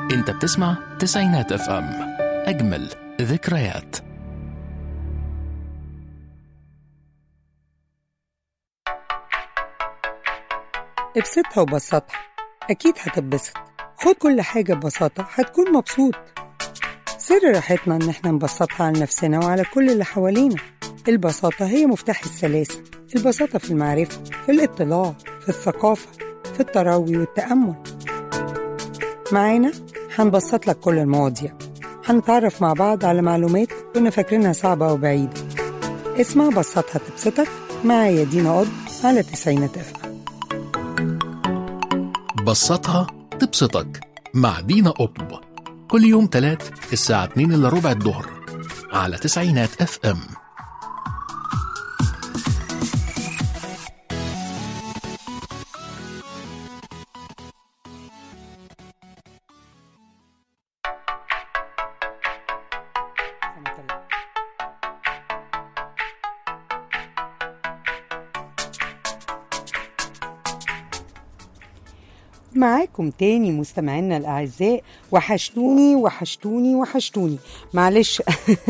انت بتسمع تسعينات اف ام اجمل ذكريات ابسطها وبسطها أكيد هتتبسط خد كل حاجة ببساطة هتكون مبسوط سر راحتنا إن احنا نبسطها على نفسنا وعلى كل اللي حوالينا البساطة هي مفتاح السلاسة البساطة في المعرفة في الاطلاع في الثقافة في التروي والتأمل معانا هنبسط لك كل المواضيع هنتعرف مع بعض على معلومات كنا فاكرينها صعبة وبعيدة اسمع بسطها تبسطك معايا دينا قض على تسعينات اف بسطها تبسطك مع دينا قطب كل يوم تلات الساعة 2 إلا ربع الظهر على تسعينات اف ام معاكم تاني مستمعينا الأعزاء وحشتوني وحشتوني وحشتوني معلش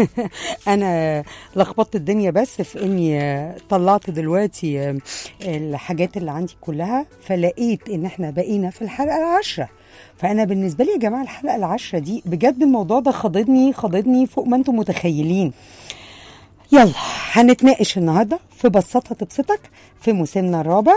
أنا لخبطت الدنيا بس في إني طلعت دلوقتي الحاجات اللي عندي كلها فلقيت إن إحنا بقينا في الحلقة العاشرة فأنا بالنسبة لي يا جماعة الحلقة العاشرة دي بجد الموضوع ده خضدني خضدني فوق ما أنتم متخيلين يلا هنتناقش النهارده في بسطها تبسطك في موسمنا الرابع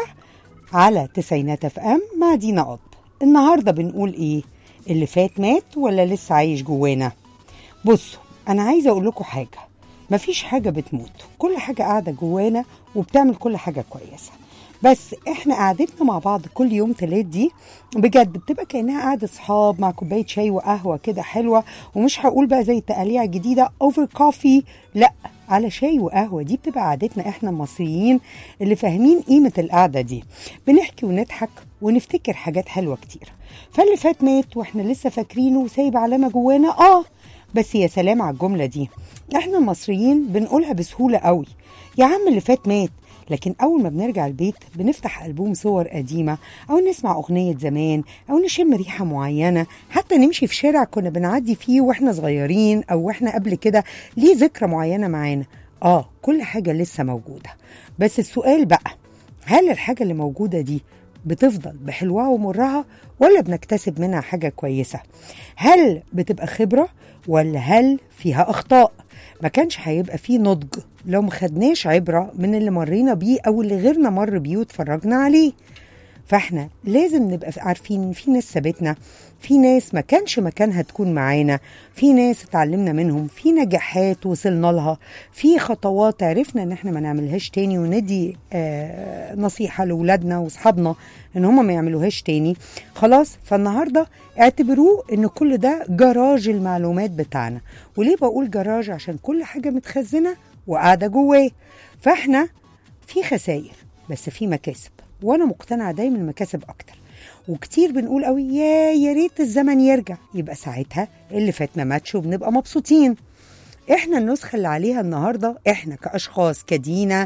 على تسعينات اف ام مع دينا قط النهارده بنقول ايه اللي فات مات ولا لسه عايش جوانا بصوا انا عايزه اقول لكم حاجه مفيش حاجه بتموت كل حاجه قاعده جوانا وبتعمل كل حاجه كويسه بس احنا قعدتنا مع بعض كل يوم تلات دي بجد بتبقى كانها قعده صحاب مع كوبايه شاي وقهوه كده حلوه ومش هقول بقى زي التقاليع الجديده اوفر كوفي لا على شاي وقهوه دي بتبقى عادتنا احنا المصريين اللي فاهمين قيمه القعده دي بنحكي ونضحك ونفتكر حاجات حلوه كتير فاللي فات مات واحنا لسه فاكرينه وسايب علامه جوانا اه بس يا سلام على الجمله دي احنا المصريين بنقولها بسهوله قوي يا عم اللي فات مات لكن أول ما بنرجع البيت بنفتح ألبوم صور قديمة أو نسمع أغنية زمان أو نشم ريحة معينة حتى نمشي في شارع كنا بنعدي فيه وإحنا صغيرين أو وإحنا قبل كده ليه ذكرى معينة معانا آه كل حاجة لسه موجودة بس السؤال بقى هل الحاجة اللي موجودة دي بتفضل بحلوها ومرها ولا بنكتسب منها حاجة كويسة هل بتبقى خبرة ولا هل فيها أخطاء ما كانش هيبقى فيه نضج لو ما خدناش عبرة من اللي مرينا بيه أو اللي غيرنا مر بيه واتفرجنا عليه فاحنا لازم نبقى عارفين في ناس سابتنا في ناس ما كانش مكانها تكون معانا في ناس اتعلمنا منهم في نجاحات وصلنا لها في خطوات عرفنا ان احنا ما نعملهاش تاني وندي آه نصيحة لأولادنا واصحابنا ان هم ما يعملوهاش تاني خلاص فالنهاردة اعتبروه ان كل ده جراج المعلومات بتاعنا وليه بقول جراج عشان كل حاجة متخزنة وقاعدة جواه فاحنا في خسائر بس في مكاسب وانا مقتنعه دايما المكاسب اكتر وكتير بنقول قوي يا يا ريت الزمن يرجع يبقى ساعتها اللي فات ما ماتش وبنبقى مبسوطين احنا النسخه اللي عليها النهارده احنا كاشخاص كدينا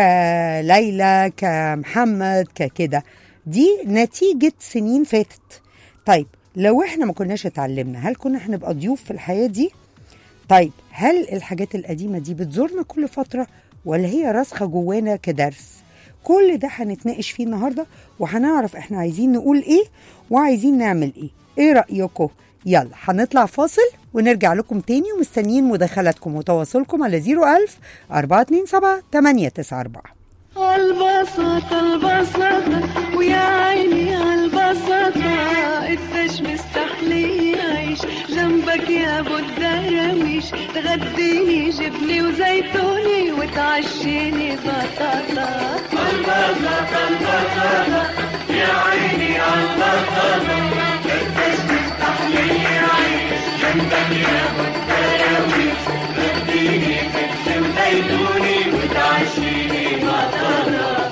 كليلى كمحمد ككده دي نتيجه سنين فاتت طيب لو احنا ما كناش اتعلمنا هل كنا هنبقى ضيوف في الحياه دي طيب هل الحاجات القديمه دي بتزورنا كل فتره ولا هي راسخه جوانا كدرس كل ده هنتناقش فيه النهارده وهنعرف احنا عايزين نقول ايه وعايزين نعمل ايه ايه رايكم يلا هنطلع فاصل ونرجع لكم تاني ومستنيين مداخلاتكم وتواصلكم على 01000 427 894 البساطة البساطة ويا عيني عالبساطة قديش مستحلي يعيش جنبك يا ابو الدراويش تغديني جبني وزيتوني وتعشيني بطاطا البساطة البساطة يا عيني عالبساطة قديش مستحلي يعيش جنبك يا ابو الدراويش تغديني جبني وزيتوني وتعشيني بطاطا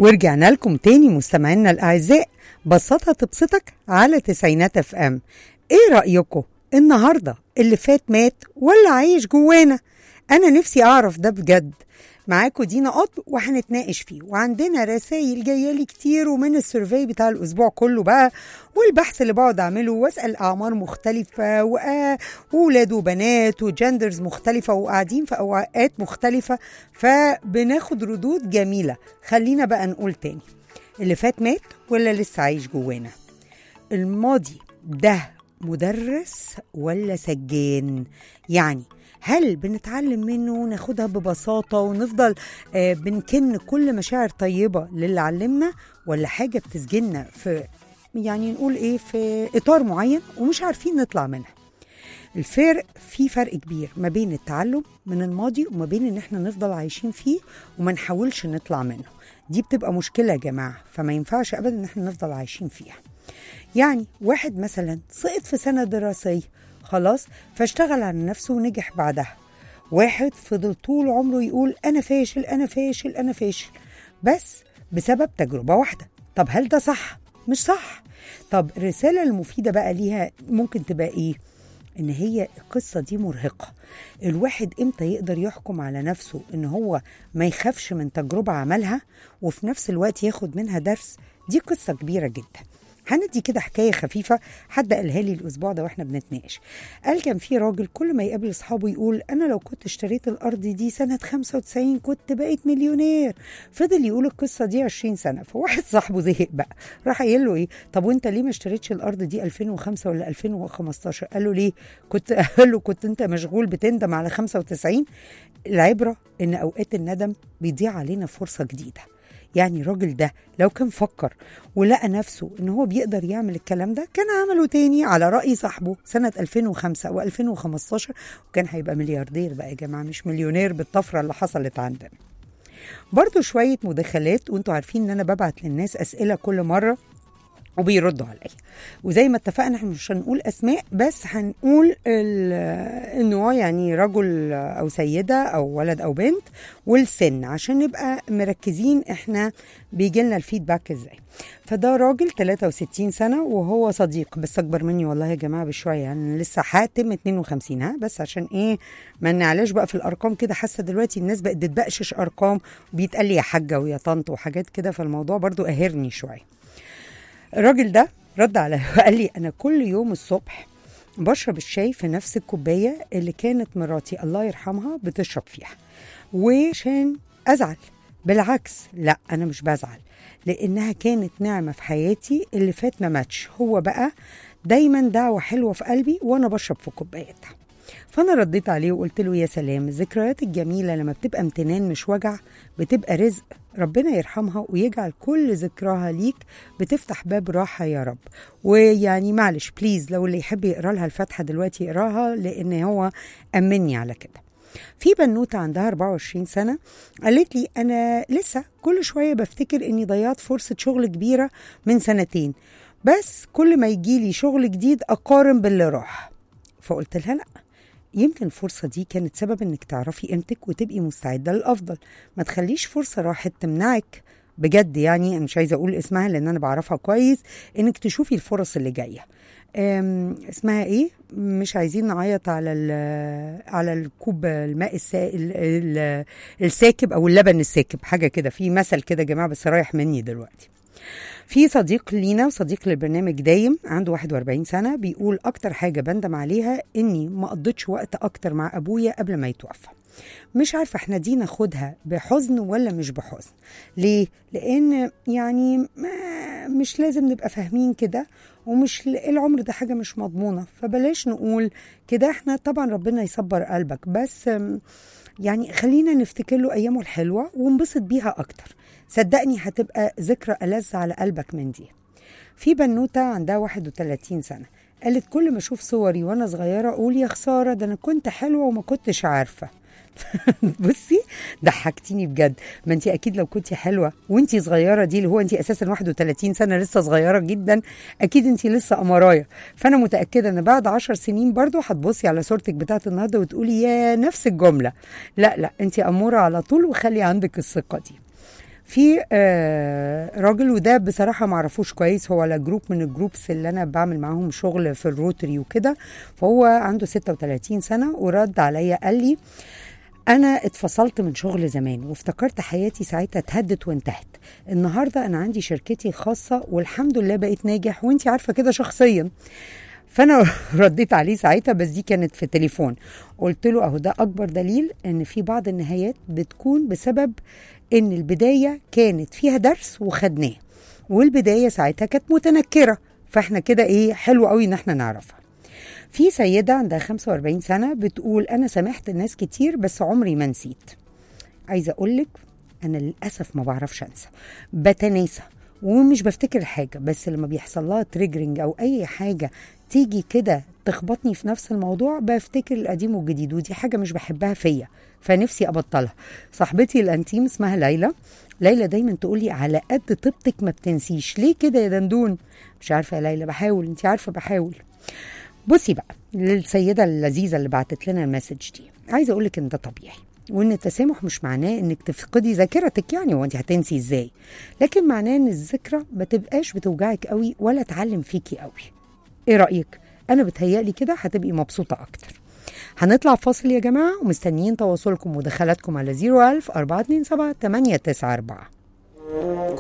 ورجعنا لكم تاني مستمعينا الأعزاء بسطها تبسطك على تسعينات اف ام ايه رأيكم النهاردة اللي فات مات ولا عايش جوانا انا نفسي اعرف ده بجد معاكم دينا قطب وهنتناقش فيه وعندنا رسائل جايه لي كتير ومن السيرفي بتاع الاسبوع كله بقى والبحث اللي بقعد اعمله واسال اعمار مختلفه وآ- واولاد وبنات وجندرز مختلفه وقاعدين في اوقات مختلفه فبناخد ردود جميله خلينا بقى نقول تاني اللي فات مات ولا لسه عايش جوانا الماضي ده مدرس ولا سجان يعني هل بنتعلم منه وناخدها ببساطة ونفضل آه بنكن كل مشاعر طيبة للي علمنا ولا حاجة بتسجننا في يعني نقول ايه في اطار معين ومش عارفين نطلع منها الفرق في فرق كبير ما بين التعلم من الماضي وما بين ان احنا نفضل عايشين فيه وما نحاولش نطلع منه دي بتبقى مشكلة يا جماعة فما ينفعش ابدا ان احنا نفضل عايشين فيها يعني واحد مثلا سقط في سنة دراسية خلاص فاشتغل على نفسه ونجح بعدها واحد فضل طول عمره يقول أنا فاشل أنا فاشل أنا فاشل بس بسبب تجربة واحدة طب هل ده صح؟ مش صح طب الرسالة المفيدة بقى ليها ممكن تبقى إيه؟ ان هي القصه دي مرهقه الواحد امتى يقدر يحكم على نفسه ان هو ما يخافش من تجربه عملها وفي نفس الوقت ياخد منها درس دي قصه كبيره جدا هندي كده حكايه خفيفه حد قالها لي الاسبوع ده واحنا بنتناقش قال كان في راجل كل ما يقابل اصحابه يقول انا لو كنت اشتريت الارض دي سنه 95 كنت بقيت مليونير فضل يقول القصه دي 20 سنه فواحد صاحبه زهق بقى راح قايل له ايه طب وانت ليه ما اشتريتش الارض دي 2005 ولا 2015 قال له ليه كنت قال له كنت انت مشغول بتندم على 95 العبره ان اوقات الندم بيضيع علينا فرصه جديده يعني الراجل ده لو كان فكر ولقى نفسه ان هو بيقدر يعمل الكلام ده كان عمله تاني على رأي صاحبه سنة 2005 و2015 وكان هيبقى ملياردير بقى يا جماعة مش مليونير بالطفرة اللي حصلت عندنا برضو شوية مداخلات وانتوا عارفين ان انا ببعت للناس اسئلة كل مرة وبيردوا عليا وزي ما اتفقنا احنا مش هنقول اسماء بس هنقول ال- ان هو يعني رجل او سيده او ولد او بنت والسن عشان نبقى مركزين احنا بيجي لنا الفيدباك ازاي فده راجل 63 سنه وهو صديق بس اكبر مني والله يا جماعه بشويه يعني لسه حاتم 52 ها بس عشان ايه ما نعلاش بقى في الارقام كده حاسه دلوقتي الناس بقت بتبقشش ارقام وبيتقال لي يا حاجه ويا طنط وحاجات كده فالموضوع برضو قاهرني شويه الراجل ده رد عليا وقال لي انا كل يوم الصبح بشرب الشاي في نفس الكوبايه اللي كانت مراتي الله يرحمها بتشرب فيها وعشان ازعل بالعكس لا انا مش بزعل لانها كانت نعمه في حياتي اللي فات ما ماتش هو بقى دايما دعوه حلوه في قلبي وانا بشرب في كوبايتها فانا رديت عليه وقلت له يا سلام الذكريات الجميله لما بتبقى امتنان مش وجع بتبقى رزق ربنا يرحمها ويجعل كل ذكراها ليك بتفتح باب راحه يا رب ويعني معلش بليز لو اللي يحب يقرا لها الفاتحه دلوقتي يقراها لان هو امني على كده في بنوته عندها 24 سنه قالت لي انا لسه كل شويه بفتكر اني ضيعت فرصه شغل كبيره من سنتين بس كل ما يجي لي شغل جديد اقارن باللي راح فقلت لها لا يمكن الفرصة دي كانت سبب انك تعرفي قيمتك وتبقي مستعدة للأفضل ما تخليش فرصة راحت تمنعك بجد يعني انا مش عايزه اقول اسمها لان انا بعرفها كويس انك تشوفي الفرص اللي جايه أم، اسمها ايه مش عايزين نعيط على ال- على الكوب الماء السائل ال- الساكب او اللبن الساكب حاجه كده في مثل كده يا جماعه بس رايح مني دلوقتي في صديق لينا وصديق للبرنامج دايم عنده 41 سنة بيقول أكتر حاجة بندم عليها إني ما قضيتش وقت أكتر مع أبويا قبل ما يتوفى مش عارفة احنا دي ناخدها بحزن ولا مش بحزن ليه؟ لأن يعني ما مش لازم نبقى فاهمين كده ومش ل- العمر ده حاجة مش مضمونة فبلاش نقول كده احنا طبعا ربنا يصبر قلبك بس أم، يعني خلينا نفتكر له أيامه الحلوة ونبسط بيها أكتر صدقني هتبقى ذكرى ألذ على قلبك من دي في بنوتة عندها 31 سنة قالت كل ما أشوف صوري وأنا صغيرة أقول يا خسارة ده أنا كنت حلوة وما كنتش عارفة بصي ضحكتيني بجد ما انت اكيد لو كنتي حلوه وانت صغيره دي اللي هو انت اساسا 31 سنه لسه صغيره جدا اكيد انت لسه قمرايه فانا متاكده ان بعد 10 سنين برضو هتبصي على صورتك بتاعت النهارده وتقولي يا نفس الجمله لا لا انت اموره على طول وخلي عندك الثقه دي في آه راجل وده بصراحه ما اعرفوش كويس هو على جروب من الجروبس اللي انا بعمل معاهم شغل في الروتري وكده فهو عنده 36 سنه ورد عليا قال لي انا اتفصلت من شغل زمان وافتكرت حياتي ساعتها اتهدت وانتهت النهارده انا عندي شركتي خاصه والحمد لله بقيت ناجح وانتي عارفه كده شخصيا فانا رديت عليه ساعتها بس دي كانت في تليفون قلت له اهو ده اكبر دليل ان في بعض النهايات بتكون بسبب ان البدايه كانت فيها درس وخدناه والبدايه ساعتها كانت متنكره فاحنا كده ايه حلو قوي ان احنا نعرفها في سيدة عندها 45 سنة بتقول أنا سامحت الناس كتير بس عمري ما نسيت عايزة أقولك أنا للأسف ما بعرفش أنسى بتناسى ومش بفتكر حاجة بس لما بيحصل لها تريجرنج أو أي حاجة تيجي كده تخبطني في نفس الموضوع بفتكر القديم والجديد ودي حاجة مش بحبها فيا فنفسي أبطلها صاحبتي الأنتيم اسمها ليلى ليلى دايما تقولي على قد طيبتك ما بتنسيش ليه كده يا دندون مش عارفة يا ليلى بحاول انت عارفة بحاول بصي بقى للسيدة اللذيذة اللي بعتت لنا المسج دي عايزة أقولك إن ده طبيعي وإن التسامح مش معناه إنك تفقدي ذاكرتك يعني وأنت هتنسي إزاي لكن معناه إن الذكرى ما تبقاش بتوجعك قوي ولا تعلم فيكي قوي إيه رأيك؟ أنا بتهيألي كده هتبقي مبسوطة أكتر هنطلع فاصل يا جماعة ومستنيين تواصلكم ودخلاتكم على 01000 427 894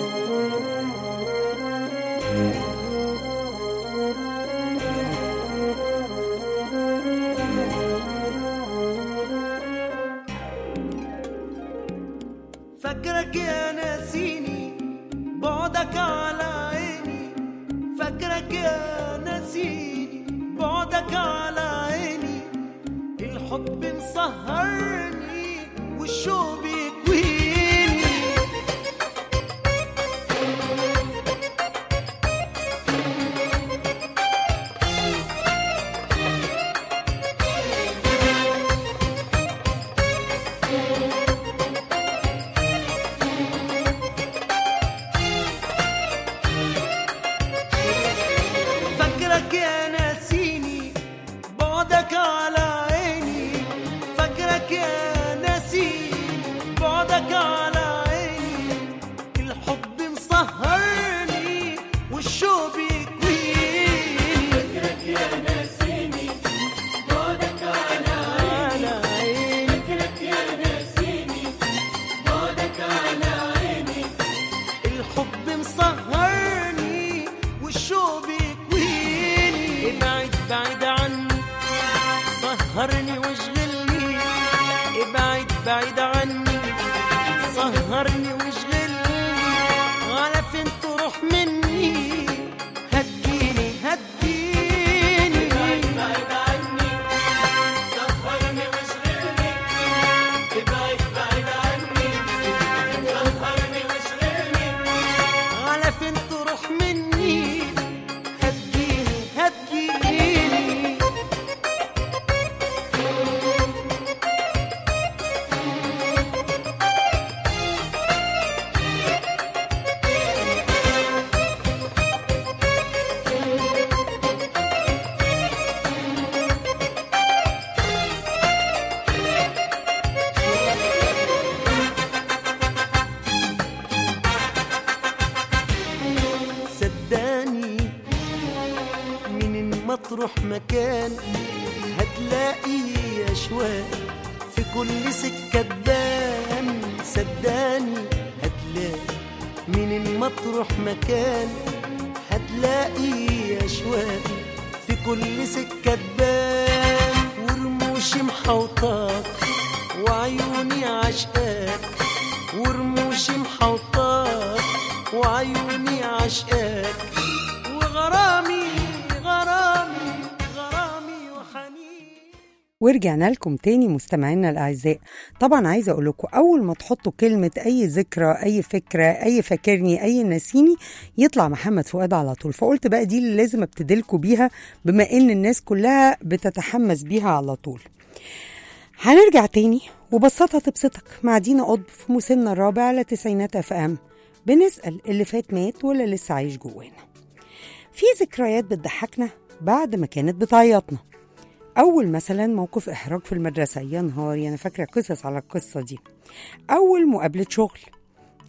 فاكرك يا ناسيني بعدك على عيني فاكرك يا ناسيني بعدك على عيني الحب مسهرني والشوق بيكويني فاكرك يا ناسيني بعدك على عيني فاكرك يا ناسيني بعدك على عيني الحب مسهرني والشوق بيكويني فاكرك يا ناسيني بعدك على عيني فاكرك يا ناسيني بعدك على عيني الحب مسهرني والشوق بيكويني ابعد بعيد عني سهرني واشغلني ابعد بعيد عني سهرني واشغلني على فين تروح مني هديني هديني ابعد بعيد عني سهرني واشغلني ابعد بعيد عني سهرني واشغلني على فين تروح مني هديني هديني صدقني من ما تروح مكان هتلاقي أشواق في كل سكة تبان صدقني هتلاقي من ما تروح مكان هتلاقي أشواق في كل سكة تبان ورموشي محوطاك وعيوني عشقاك ورموشي محوطاك وعيوني عشقاك وغرامي غرامي غرامي وحنين ورجعنا لكم تاني مستمعينا الاعزاء طبعا عايزه اقول لكم اول ما تحطوا كلمه اي ذكرى اي فكره اي فاكرني اي نسيني يطلع محمد فؤاد على طول فقلت بقى دي اللي لازم ابتدي لكم بيها بما ان الناس كلها بتتحمس بيها على طول هنرجع تاني وبسطها تبسطك مع دينا قطب في موسمنا الرابع على تسعينات اف ام بنسال اللي فات مات ولا لسه عايش جوانا في ذكريات بتضحكنا بعد ما كانت بتعيطنا أول مثلا موقف إحراج في المدرسة يا نهاري أنا فاكرة قصص على القصة دي أول مقابلة شغل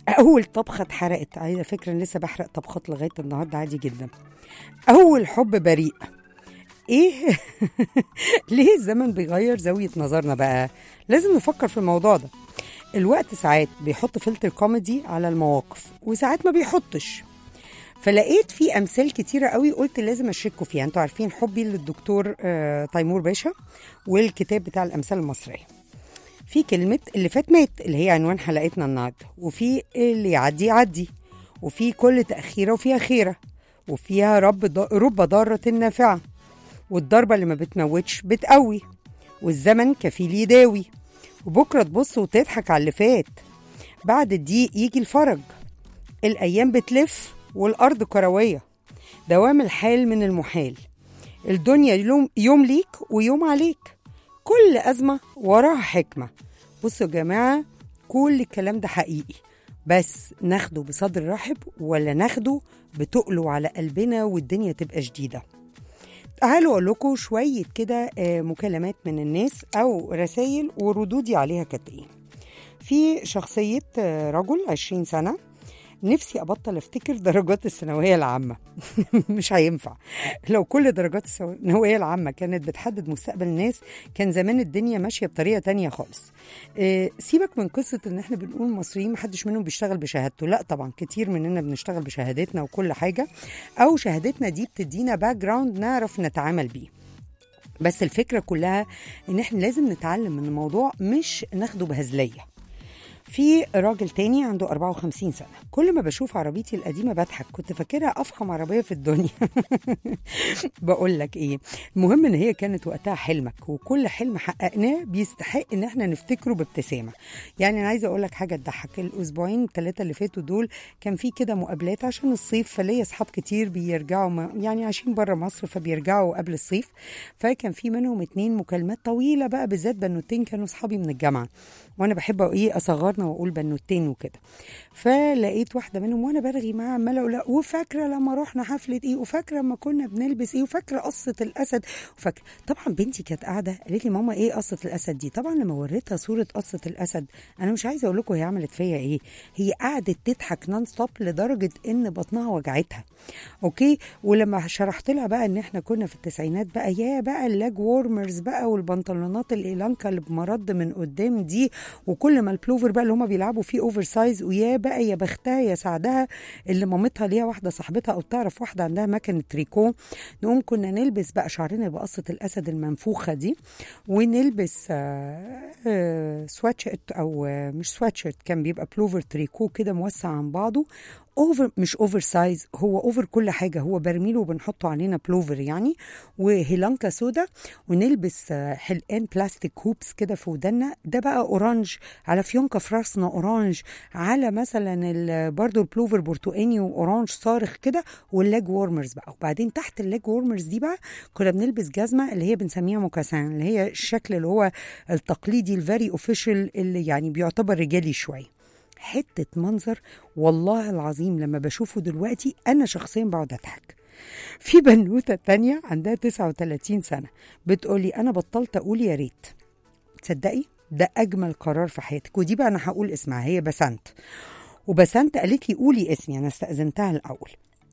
اول طبخه اتحرقت على فكره أنا لسه بحرق طبخات لغايه النهارده عادي جدا اول حب بريء ايه ليه الزمن بيغير زاويه نظرنا بقى لازم نفكر في الموضوع ده الوقت ساعات بيحط فلتر كوميدي على المواقف وساعات ما بيحطش فلقيت في امثال كتيره قوي قلت لازم اشارككم فيها انتوا عارفين حبي للدكتور آه، تيمور باشا والكتاب بتاع الامثال المصريه في كلمة اللي فات مات اللي هي عنوان حلقتنا النهاردة وفي اللي يعدي يعدي وفي كل تأخيرة وفيها خيرة وفيها رب ض- رب ضارة نافعة والضربة اللي ما بتموتش بتقوي والزمن كفيل يداوي وبكرة تبص وتضحك على اللي فات بعد الضيق يجي الفرج الأيام بتلف والأرض كروية دوام الحال من المحال الدنيا يوم, يوم ليك ويوم عليك كل أزمة وراها حكمة بصوا يا جماعة كل الكلام ده حقيقي بس ناخده بصدر رحب ولا ناخده بتقله على قلبنا والدنيا تبقى شديدة تعالوا أقول لكم شوية كده آه، مكالمات من الناس أو رسائل وردودي عليها كانت إيه في شخصية آه، رجل 20 سنة نفسي أبطل أفتكر درجات الثانوية العامة مش هينفع لو كل درجات الثانوية العامة كانت بتحدد مستقبل الناس كان زمان الدنيا ماشية بطريقة تانية خالص آه، سيبك من قصة ان احنا بنقول مصريين محدش منهم بيشتغل بشهادته لا طبعا كتير مننا بنشتغل بشهادتنا وكل حاجة او شهادتنا دي بتدينا باك جراوند نعرف نتعامل بيه بس الفكرة كلها ان احنا لازم نتعلم من الموضوع مش ناخده بهزلية في راجل تاني عنده 54 سنة كل ما بشوف عربيتي القديمة بضحك كنت فاكرها أفخم عربية في الدنيا بقول لك إيه المهم إن هي كانت وقتها حلمك وكل حلم حققناه بيستحق إن إحنا نفتكره بابتسامة يعني أنا عايزة أقول لك حاجة تضحك الأسبوعين الثلاثة اللي فاتوا دول كان في كده مقابلات عشان الصيف فليا أصحاب كتير بيرجعوا ما- يعني عايشين بره مصر فبيرجعوا قبل الصيف فكان في منهم اتنين مكالمات طويلة بقى بالذات بنوتين كانوا أصحابي من الجامعة وانا بحب ايه اصغرنا واقول بنوتين وكده فلقيت واحده منهم وانا برغي معاها عماله اقول لها وفاكره لما رحنا حفله ايه وفاكره لما كنا بنلبس ايه وفاكره قصه الاسد وفاكره طبعا بنتي كانت قاعده قالت لي ماما ايه قصه الاسد دي طبعا لما وريتها صوره قصه الاسد انا مش عايزه اقول لكم هي عملت فيا ايه هي قعدت تضحك نون ستوب لدرجه ان بطنها وجعتها اوكي ولما شرحت لها بقى ان احنا كنا في التسعينات بقى يا بقى اللاج وورمرز بقى والبنطلونات الايلانكا اللي بمرد من قدام دي وكل ما البلوفر بقى اللي هما بيلعبوا فيه اوفر سايز ويا بقى يا بختها يا سعدها اللي مامتها ليها واحده صاحبتها او تعرف واحده عندها مكنه تريكو نقوم كنا نلبس بقى شعرنا بقصه الاسد المنفوخه دي ونلبس آه، آه، سواتشرت او آه، مش سواتشرت كان بيبقى بلوفر تريكو كده موسع عن بعضه اوفر مش اوفر سايز هو اوفر كل حاجه هو برميل وبنحطه علينا بلوفر يعني وهيلانكا سودا ونلبس آه، حلقان بلاستيك هوبس كده في ودنا ده بقى اورانج على فيونكه في راسنا اورانج على مثلا ال- برضو البلوفر برتقاني واورانج صارخ كده واللاج وورمرز بقى وبعدين تحت اللاج وورمرز دي بقى كنا بنلبس جزمه اللي هي بنسميها موكاسان اللي هي الشكل اللي هو التقليدي الفيري اوفيشال اللي يعني بيعتبر رجالي شويه حته منظر والله العظيم لما بشوفه دلوقتي انا شخصيا بقعد اضحك في بنوته تانية عندها 39 سنه بتقولي انا بطلت اقول يا ريت تصدقي ده اجمل قرار في حياتك ودي بقى انا هقول اسمها هي بسنت وبسنت قالت لي قولي اسمي انا استاذنتها الاول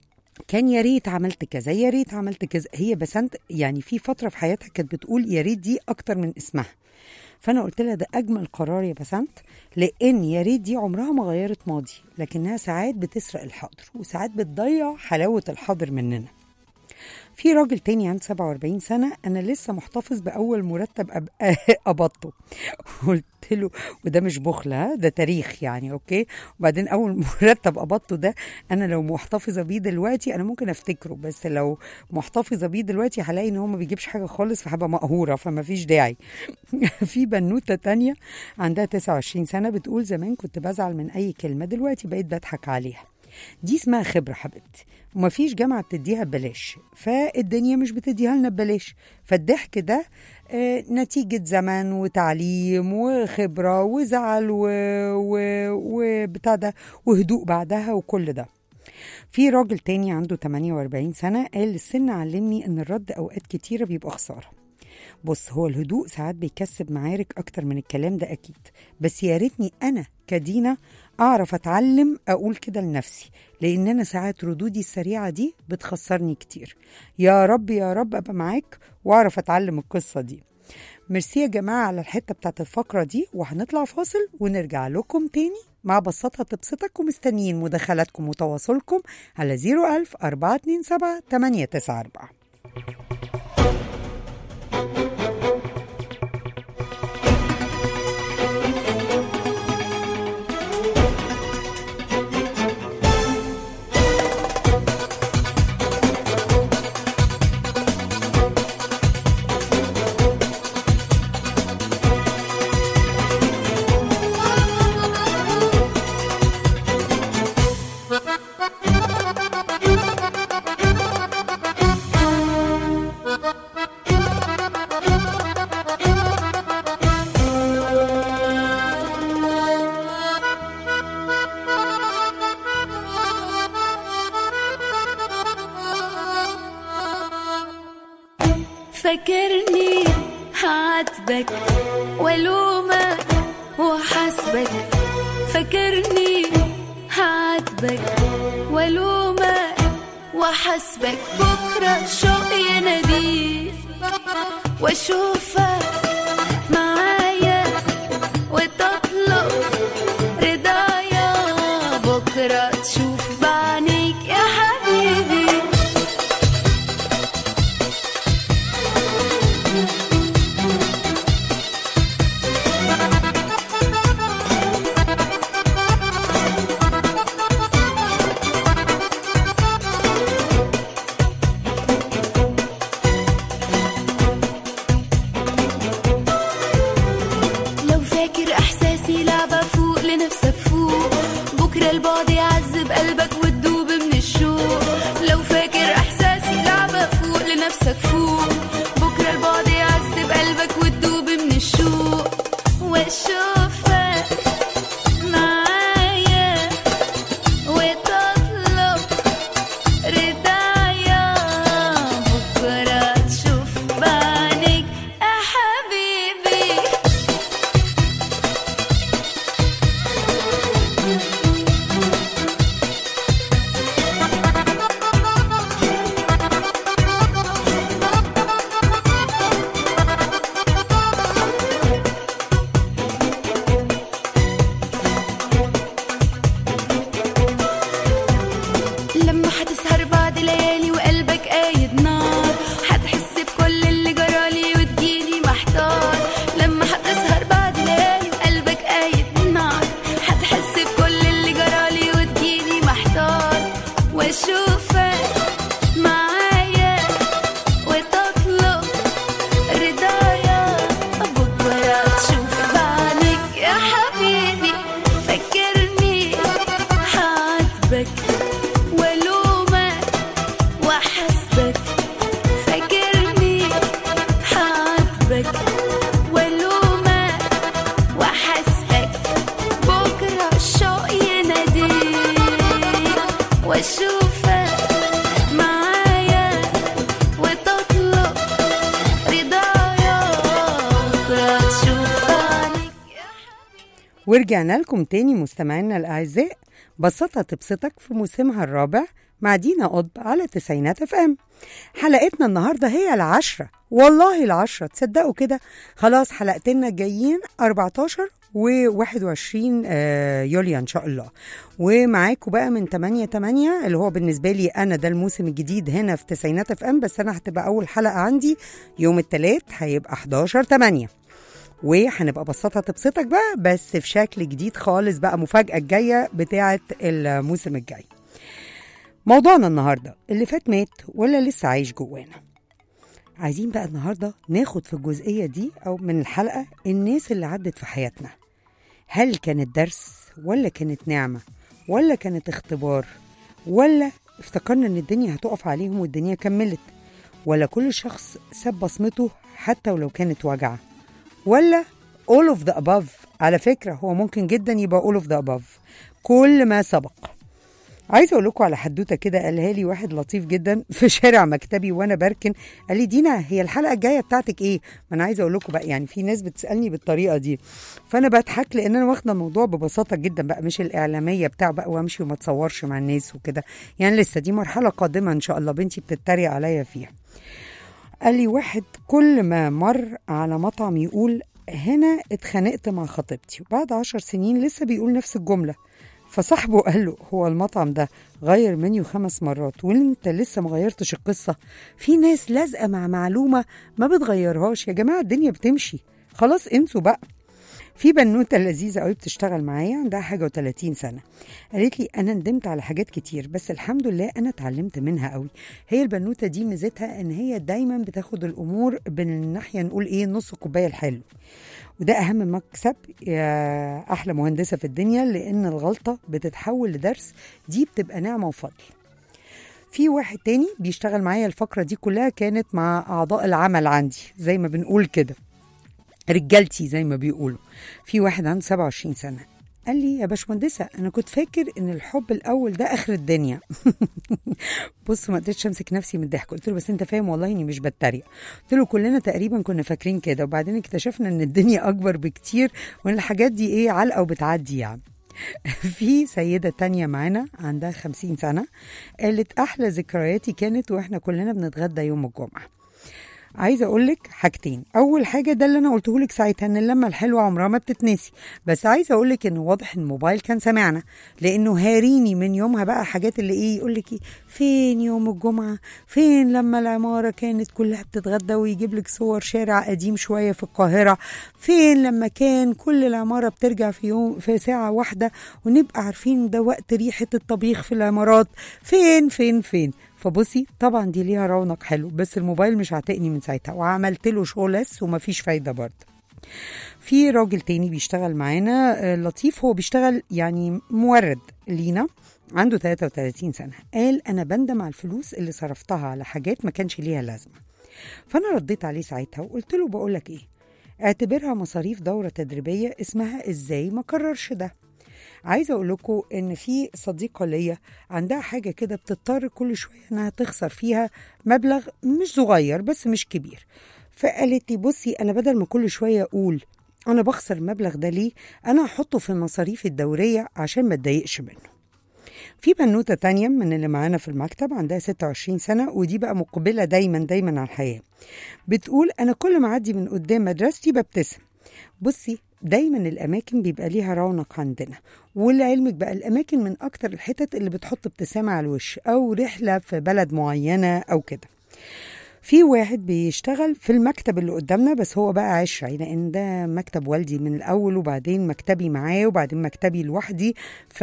كان يا ريت عملت كذا يا ريت عملت كذا هي بسنت يعني في فتره في حياتها كانت بتقول يا ريت دي اكتر من اسمها فانا قلت لها ده اجمل قرار يا بسنت لان يا ريت دي عمرها ما غيرت ماضي لكنها ساعات بتسرق الحاضر وساعات بتضيع حلاوه الحاضر مننا في راجل تاني عنده 47 سنة أنا لسه محتفظ بأول مرتب أب... قبضته قلت له وده مش بخل ها ده تاريخ يعني أوكي وبعدين أول مرتب قبضته ده أنا لو محتفظة بيه دلوقتي أنا ممكن أفتكره بس لو محتفظة بيه دلوقتي هلاقي إن هو ما بيجيبش حاجة خالص فهبقى مقهورة فما فيش داعي في بنوتة تانية عندها 29 سنة بتقول زمان كنت بزعل من أي كلمة دلوقتي بقيت بضحك عليها دي اسمها خبرة حبيبتي ومفيش جامعة بتديها ببلاش فالدنيا مش بتديها لنا ببلاش فالضحك ده آه، نتيجة زمن وتعليم وخبرة وزعل و... و... وبتاع ده وهدوء بعدها وكل ده في راجل تاني عنده 48 سنة قال السن علمني ان الرد اوقات كتيرة بيبقى خسارة بص هو الهدوء ساعات بيكسب معارك اكتر من الكلام ده اكيد بس يا ريتني انا كدينا اعرف اتعلم اقول كده لنفسي لان انا ساعات ردودي السريعه دي بتخسرني كتير يا رب يا رب ابقى معاك واعرف اتعلم القصه دي ميرسي يا جماعه على الحته بتاعت الفقره دي وهنطلع فاصل ونرجع لكم تاني مع بساطة تبسطك ومستنيين مداخلاتكم وتواصلكم على 01000 427 894 فاكرني هعاتبك والومك وحاسبك فاكرني هعاتبك والومك وحاسبك بكره شوق يناديك واشوفك معايا وتطلب رضايا بكره تشوف بعينيك يا حبيبي لو فاكر احساسي لعبة فوق لنفسك فوق بكرة البعد يعذب قلبك وتدوب من الشوق لو فاكر احساسي لعبة فوق لنفسك فوق بكرة البعد يعذب قلبك وتدوب من الشوق واشوفك معايا وتطلب رضايا بكرة تشوف بعينيك يا حبيبي لما هتسهر بعد ليالي وقلبك قايد نار هتحس بكل اللي جرالي وتجيلي محتار لما هتسهر بعد ليالي وقلبك قايد نار هتحس بكل اللي جرالي وتجيلي محتار واشوفك معايا وتطلب رضايا بكرة تشوف بعينيك يا حبيبي فكرني هعاتبك والومك وحسبك فاكرني هعاتبك والومك وحسبك بكره الشوق يناديك واشوفك معايا وتطلب رضايا بكره تشوف عينيك ورجعنا لكم تاني مستمعينا الأعزاء بسطة تبسطك في موسمها الرابع مع دينا قطب على تسعينات اف ام حلقتنا النهاردة هي العشرة والله العشرة تصدقوا كده خلاص حلقتنا جايين 14 و 21 آه، يوليو ان شاء الله ومعاكم بقى من 8 8 اللي هو بالنسبه لي انا ده الموسم الجديد هنا في تسعينات اف ام بس انا هتبقى اول حلقه عندي يوم الثلاث هيبقى 11 8 وهنبقى بساطة تبسطك بقى بس في شكل جديد خالص بقى مفاجأة الجاية بتاعة الموسم الجاي موضوعنا النهاردة اللي فات مات ولا لسه عايش جوانا عايزين بقى النهاردة ناخد في الجزئية دي أو من الحلقة الناس اللي عدت في حياتنا هل كانت درس ولا كانت نعمة ولا كانت اختبار ولا افتكرنا ان الدنيا هتقف عليهم والدنيا كملت ولا كل شخص ساب بصمته حتى ولو كانت وجعه ولا all of the above على فكرة هو ممكن جدا يبقى all of the above كل ما سبق عايزه اقول لكم على حدوته كده قالها لي واحد لطيف جدا في شارع مكتبي وانا بركن قال لي دينا هي الحلقه الجايه بتاعتك ايه ما انا عايزه اقول لكم بقى يعني في ناس بتسالني بالطريقه دي فانا بضحك لان انا واخده الموضوع ببساطه جدا بقى مش الاعلاميه بتاع بقى وامشي وما اتصورش مع الناس وكده يعني لسه دي مرحله قادمه ان شاء الله بنتي بتتريق عليا فيها قال لي واحد كل ما مر على مطعم يقول هنا اتخانقت مع خطيبتي وبعد عشر سنين لسه بيقول نفس الجملة فصاحبه قال له هو المطعم ده غير منيو خمس مرات وانت لسه ما غيرتش القصة في ناس لازقة مع معلومة ما بتغيرهاش يا جماعة الدنيا بتمشي خلاص انسوا بقى في بنوته لذيذه قوي بتشتغل معايا عندها حاجه و30 سنه قالت لي انا ندمت على حاجات كتير بس الحمد لله انا اتعلمت منها قوي هي البنوته دي ميزتها ان هي دايما بتاخد الامور بالناحيه نقول ايه نص الكوبايه الحلو وده اهم مكسب يا احلى مهندسه في الدنيا لان الغلطه بتتحول لدرس دي بتبقى نعمه وفضل في واحد تاني بيشتغل معايا الفقرة دي كلها كانت مع أعضاء العمل عندي زي ما بنقول كده رجالتي زي ما بيقولوا في واحد عنده 27 سنة قال لي يا باشمهندسة أنا كنت فاكر إن الحب الأول ده آخر الدنيا بص ما قدرتش أمسك نفسي من الضحك قلت له بس أنت فاهم والله إني مش بتريق قلت له كلنا تقريبا كنا فاكرين كده وبعدين اكتشفنا إن الدنيا أكبر بكتير وإن الحاجات دي إيه علقة وبتعدي يعني في سيدة تانية معانا عندها خمسين سنة قالت أحلى ذكرياتي كانت وإحنا كلنا بنتغدى يوم الجمعة عايزه اقول لك حاجتين اول حاجه ده اللي انا قلته لك ساعتها ان اللمه الحلوه عمرها ما بتتنسي بس عايزه اقول لك ان واضح ان الموبايل كان سامعنا لانه هاريني من يومها بقى حاجات اللي ايه يقول لك إيه فين يوم الجمعه فين لما العماره كانت كلها بتتغدى ويجيب لك صور شارع قديم شويه في القاهره فين لما كان كل العماره بترجع في يوم في ساعه واحده ونبقى عارفين ده وقت ريحه الطبيخ في العمارات فين فين فين فبصي طبعا دي ليها رونق حلو بس الموبايل مش عاتقني من ساعتها وعملت له شو لس ومفيش فايده برضه في راجل تاني بيشتغل معانا آه، لطيف هو بيشتغل يعني مورد لينا عنده 33 سنة قال أنا بندم على الفلوس اللي صرفتها على حاجات ما كانش ليها لازمة فأنا رديت عليه ساعتها وقلت له بقولك إيه اعتبرها مصاريف دورة تدريبية اسمها إزاي ما كررش ده عايزه اقول لكم ان في صديقه ليا عندها حاجه كده بتضطر كل شويه انها تخسر فيها مبلغ مش صغير بس مش كبير فقالت لي بصي انا بدل ما كل شويه اقول انا بخسر المبلغ ده ليه انا هحطه في المصاريف الدوريه عشان ما اتضايقش منه في بنوتة تانية من اللي معانا في المكتب عندها 26 سنة ودي بقى مقبلة دايما دايما على الحياة بتقول أنا كل ما أعدي من قدام مدرستي ببتسم بصي دايما الأماكن بيبقى ليها رونق عندنا ولعلمك بقى الأماكن من أكتر الحتت اللي بتحط ابتسامة على الوش أو رحلة في بلد معينة أو كده في واحد بيشتغل في المكتب اللي قدامنا بس هو بقى عشرة لأن ده مكتب والدي من الأول وبعدين مكتبي معاه وبعدين مكتبي لوحدي ف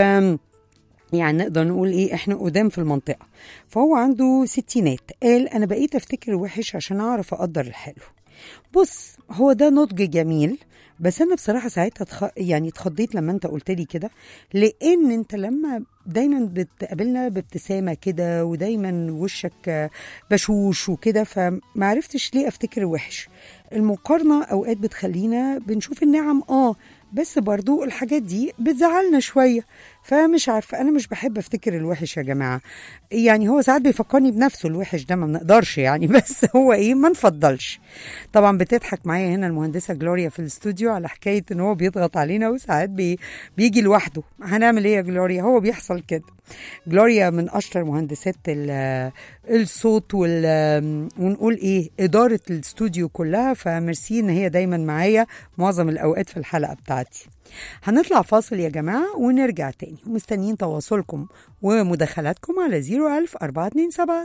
يعني نقدر نقول ايه احنا قدام في المنطقة فهو عنده ستينات قال انا بقيت افتكر الوحش عشان اعرف اقدر الحلو بص هو ده نضج جميل بس انا بصراحه ساعتها تخ... يعني اتخضيت لما انت قلت لي كده لان انت لما دايما بتقابلنا بابتسامه كده ودايما وشك بشوش وكده فما عرفتش ليه افتكر الوحش المقارنه اوقات بتخلينا بنشوف النعم اه بس برضو الحاجات دي بتزعلنا شوية فمش عارفة أنا مش بحب أفتكر الوحش يا جماعة يعني هو ساعات بيفكرني بنفسه الوحش ده ما بنقدرش يعني بس هو إيه ما نفضلش طبعا بتضحك معايا هنا المهندسة جلوريا في الاستوديو على حكاية إن هو بيضغط علينا وساعات بي بيجي لوحده هنعمل إيه يا جلوريا هو بيحصل كده جلوريا من أشطر مهندسات ال- الصوت وال ونقول إيه إدارة الاستوديو كلها فميرسي إن هي دايما معايا معظم الأوقات في الحلقة بتاعتي هنطلع فاصل يا جماعة ونرجع تاني ومستنيين تواصلكم ومداخلاتكم على 01000 427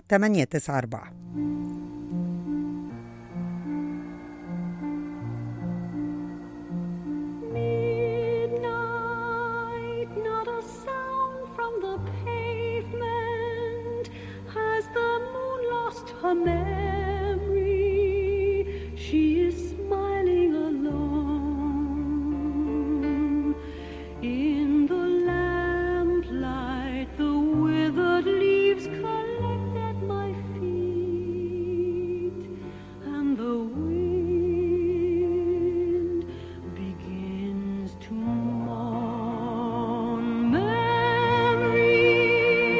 894 Midnight, not a sound from the pavement. Has the moon lost her memory? She is smiling alone. In the lamplight, the withered leaves collect at my feet, and the wind begins to mourn. Memory,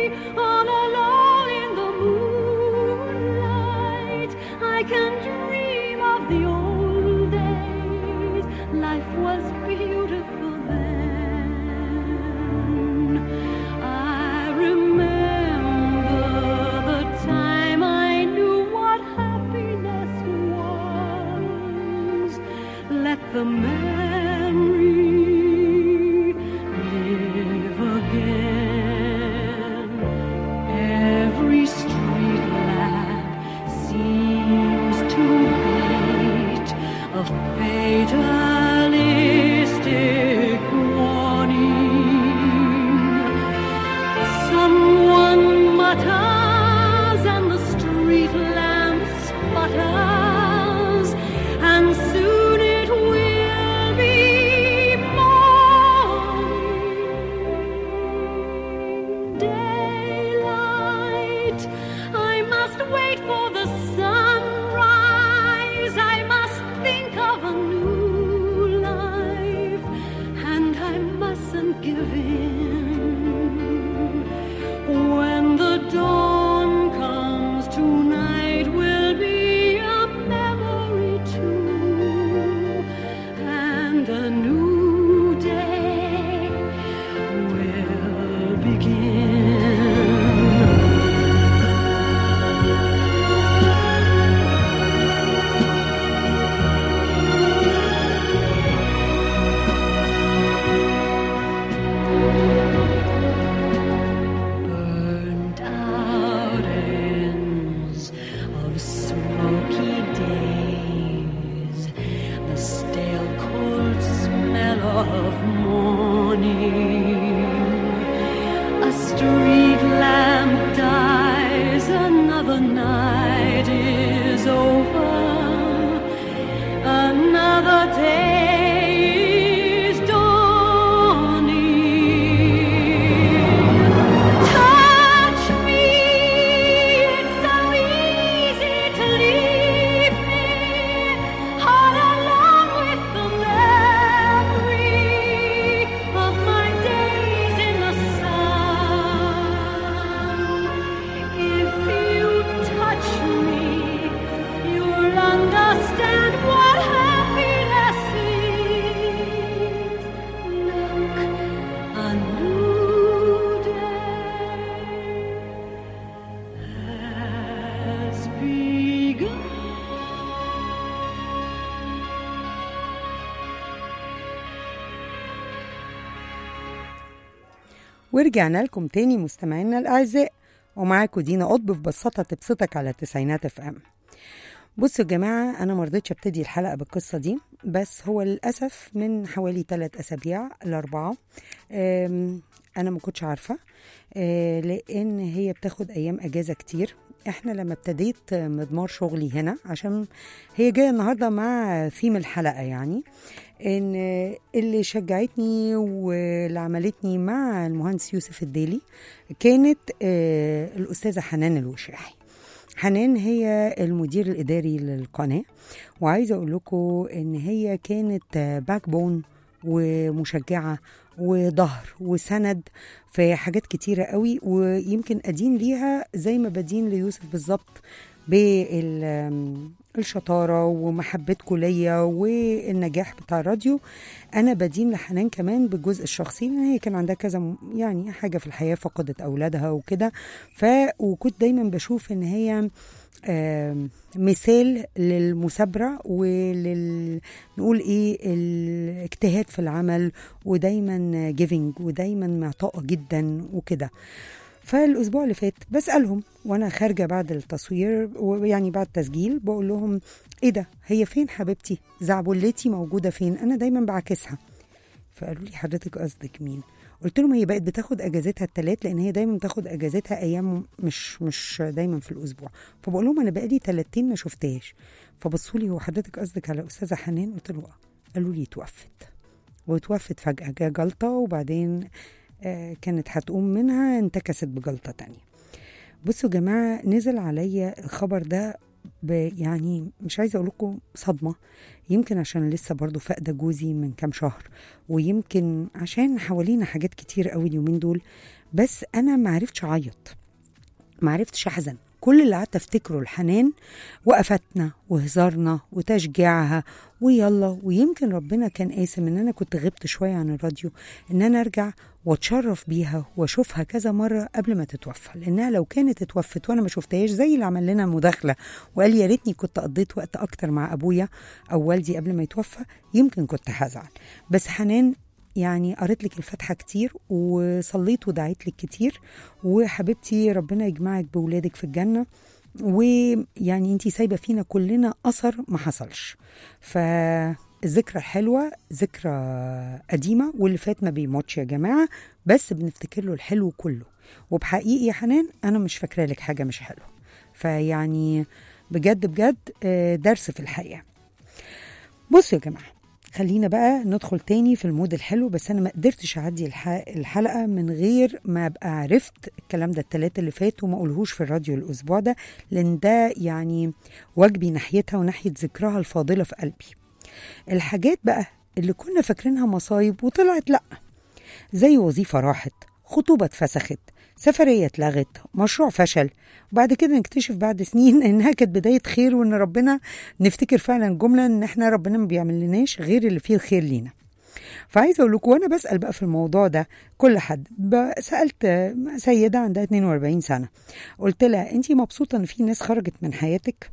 flutters and the street lamp sputters, and soon it will be morning. Daylight, I must wait for the sunrise. I must think of a new life, and I mustn't give in. When the dawn comes, tonight will be a memory too, and a new day will begin. burnt out ends of smoky days, the stale cold smell of morning. A street lamp dies, another night is over, another day is dawning. Touch me, it's so easy to leave me all alone with the memory of my days in the sun. If you touch me, you'll understand what happiness is. Look, a new day has begun. ورجعنا لكم تاني مستمعينا الأعزاء ومعاكم دينا قطب في بساطة تبسطك على تسعينات اف ام بصوا يا جماعة أنا مرضتش أبتدي الحلقة بالقصة دي بس هو للأسف من حوالي ثلاث أسابيع لأربعة أم، أنا ما كنتش عارفة أه، لأن هي بتاخد أيام أجازة كتير احنا لما ابتديت مضمار شغلي هنا عشان هي جايه النهارده مع ثيم الحلقه يعني ان اللي شجعتني واللي عملتني مع المهندس يوسف الديلي كانت آه، الاستاذه حنان الوشاحي حنان هي المدير الاداري للقناه وعايزه اقول لكم ان هي كانت باك بون ومشجعه وظهر وسند في حاجات كتيره قوي ويمكن ادين ليها زي ما بدين ليوسف بالظبط بالشطاره ومحبتكم ليا والنجاح بتاع الراديو انا بدين لحنان كمان بالجزء الشخصي لان هي كان عندها كذا م- يعني حاجه في الحياه فقدت اولادها وكده ف وكنت دايما بشوف ان هي آم، مثال للمثابرة ولل نقول ايه الاجتهاد في العمل ودايما جيفنج ودايما معطاءة جدا وكده فالاسبوع اللي فات بسالهم وانا خارجه بعد التصوير ويعني بعد التسجيل بقول لهم ايه ده هي فين حبيبتي زعبلتي موجوده فين انا دايما بعكسها فقالوا لي حضرتك قصدك مين قلت لهم هي بقت بتاخد اجازتها التلات لان هي دايما بتاخد اجازتها ايام مش مش دايما في الاسبوع فبقول لهم انا بقالي تلاتين ما شفتهاش فبصوا لي هو حضرتك قصدك على استاذه حنان قلت له اه قالوا لي توفت وتوفت فجاه جا جلطه وبعدين آه كانت هتقوم منها انتكست بجلطه تانية بصوا يا جماعه نزل عليا الخبر ده ب- يعني مش عايزه اقول لكم صدمه يمكن عشان لسه برضو فاقده جوزي من كام شهر ويمكن عشان حوالينا حاجات كتير قوي اليومين دول بس انا ما عرفتش اعيط ما عرفتش احزن كل اللي قعدت افتكره الحنان وقفتنا وهزارنا وتشجيعها ويلا ويمكن ربنا كان قاسم ان انا كنت غبت شويه عن الراديو ان انا ارجع واتشرف بيها واشوفها كذا مره قبل ما تتوفى لانها لو كانت اتوفت وانا ما شفتهاش زي اللي عمل لنا مداخله وقال يا ريتني كنت قضيت وقت اكتر مع ابويا او والدي قبل ما يتوفى يمكن كنت هزعل بس حنان يعني قريت لك الفاتحه كتير وصليت ودعيت لك كتير وحبيبتي ربنا يجمعك بولادك في الجنه ويعني انتي سايبه فينا كلنا اثر ما حصلش ف الذكرى الحلوة ذكرى قديمة واللي فات ما بيموتش يا جماعة بس بنفتكر له الحلو كله وبحقيقي يا حنان أنا مش فاكرة لك حاجة مش حلوة فيعني بجد بجد آه، درس في الحياة بصوا يا جماعة خلينا بقى ندخل تاني في المود الحلو بس انا ما قدرتش اعدي الح- الحلقه من غير ما ابقى عرفت الكلام ده التلاتة اللي فات وما اقولهوش في الراديو الاسبوع ده لان ده يعني واجبي ناحيتها وناحيه ذكرها الفاضله في قلبي الحاجات بقى اللي كنا فاكرينها مصايب وطلعت لا زي وظيفه راحت خطوبه اتفسخت سفرية اتلغت مشروع فشل وبعد كده نكتشف بعد سنين انها كانت بداية خير وان ربنا نفتكر فعلا جملة ان احنا ربنا ما بيعمل لناش غير اللي فيه الخير لينا فعايزه اقول لكم وانا بسال بقى في الموضوع ده كل حد ب- سالت سيده عندها 42 سنه قلت لها انت مبسوطه ان في ناس خرجت من حياتك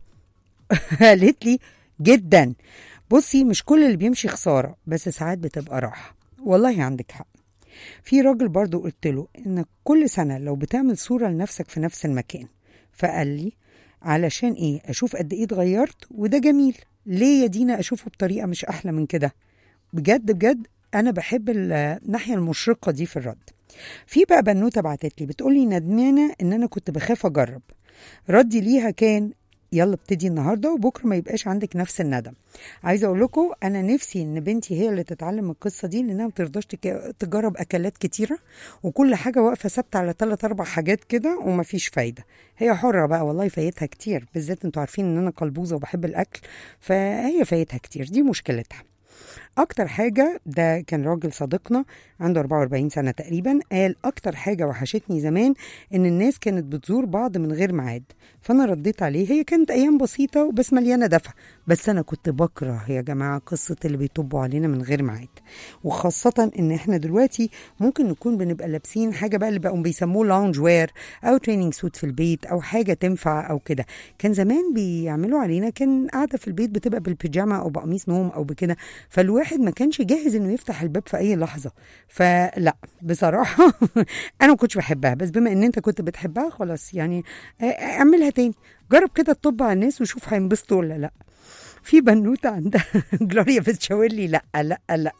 قالت لي جدا بصي مش كل اللي بيمشي خساره بس ساعات بتبقى راحه والله عندك حق في راجل برضو قلت له انك كل سنه لو بتعمل صوره لنفسك في نفس المكان فقال لي علشان ايه اشوف قد ايه اتغيرت وده جميل ليه يا دينا اشوفه بطريقه مش احلى من كده بجد بجد انا بحب الناحيه المشرقه دي في الرد في بقى بنوته بعتت لي بتقولي ندمانه ان انا كنت بخاف اجرب ردي ليها كان يلا ابتدي النهارده وبكره ما يبقاش عندك نفس الندم عايزه اقول لكم انا نفسي ان بنتي هي اللي تتعلم القصه دي لانها ما بترضاش تك- تجرب اكلات كتيره وكل حاجه واقفه ثابته على ثلاث اربع حاجات كده ومفيش فايده هي حره بقى والله فايتها كتير بالذات انتوا عارفين ان انا قلبوزه وبحب الاكل فهي فايتها كتير دي مشكلتها اكتر حاجه ده كان راجل صديقنا عنده 44 سنه تقريبا قال اكتر حاجه وحشتني زمان ان الناس كانت بتزور بعض من غير ميعاد فانا رديت عليه هي كانت ايام بسيطه وبس مليانه دفى بس انا كنت بكره يا جماعه قصه اللي بيطبوا علينا من غير ميعاد وخاصه ان احنا دلوقتي ممكن نكون بنبقى لابسين حاجه بقى اللي بقوا بيسموه لونج وير او تريننج سوت في البيت او حاجه تنفع او كده كان زمان بيعملوا علينا كان قاعده في البيت بتبقى بالبيجامه او بقميص نوم او بكده فالواحد ما كانش جاهز انه يفتح الباب في اي لحظه فلا بصراحه انا ما كنتش بحبها بس بما ان انت كنت بتحبها خلاص يعني آه، اعملها تاني جرب كده تطب على الناس وشوف هينبسطوا ولا لا في بنوته عندها جلوريا بتشاور لي لا لا لا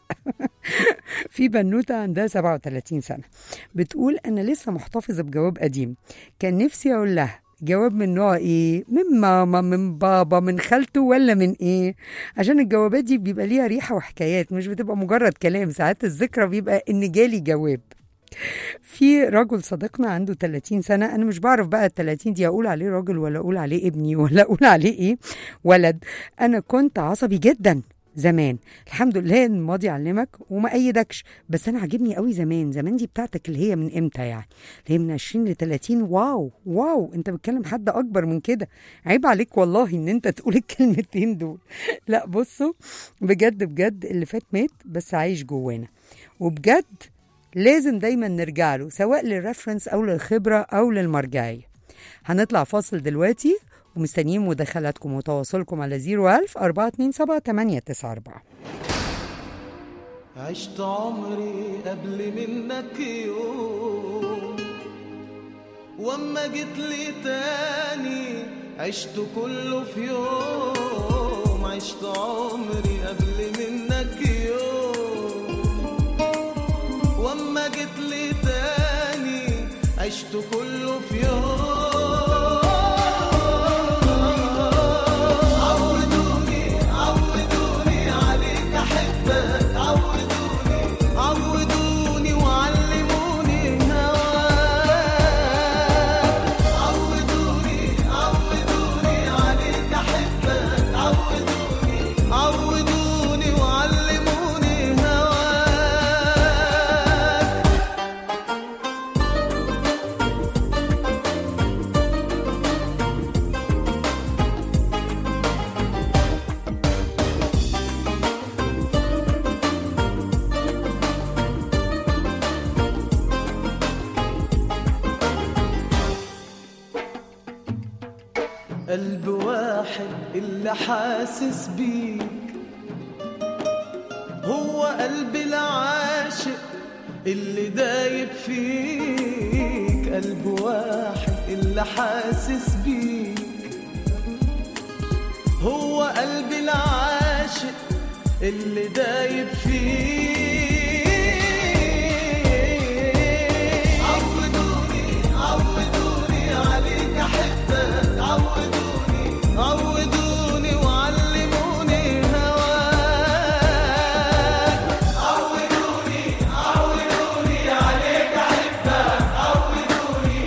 في بنوته عندها 37 سنه بتقول انا لسه محتفظه بجواب قديم كان نفسي اقول لها جواب من نوع ايه من ماما من بابا من خالته ولا من ايه عشان الجوابات دي بيبقى ليها ريحه وحكايات مش بتبقى مجرد كلام ساعات الذكرى بيبقى ان جالي جواب في رجل صديقنا عنده 30 سنة أنا مش بعرف بقى ال 30 دي أقول عليه راجل ولا أقول عليه ابني ولا أقول عليه إيه ولد أنا كنت عصبي جدا زمان الحمد لله ان الماضي علمك وما ايدكش بس انا عاجبني قوي زمان زمان دي بتاعتك اللي هي من امتى يعني اللي هي من 20 ل 30 واو واو انت بتكلم حد اكبر من كده عيب عليك والله ان انت تقول الكلمتين دول لا بصوا بجد بجد اللي فات مات بس عايش جوانا وبجد لازم دايما نرجع له سواء للريفرنس او للخبره او للمرجعيه هنطلع فاصل دلوقتي ومستنيين مداخلاتكم وتواصلكم على 01000 427 894 عشت عمري قبل منك يوم واما جيت لي تاني عشت كله في يوم عشت عمري قبل منك يوم واما جيت لي تاني عشت كله في يوم عودوني عودوني عليك احبك عودوني عودوني وعلموني هواك عودوني عودوني عليك احبك عودوني عودوني وعلموني هواك قلب واحد اللي حاسس بيك هو قلب العاشق اللي دايب فيك قلب واحد اللي حاسس بيك هو قلب العاشق اللي دايب فيك عودوني عودوني عليك احبك عودوني عودوني وعلموني هواك عودوني عودوني عليك احبك عودوني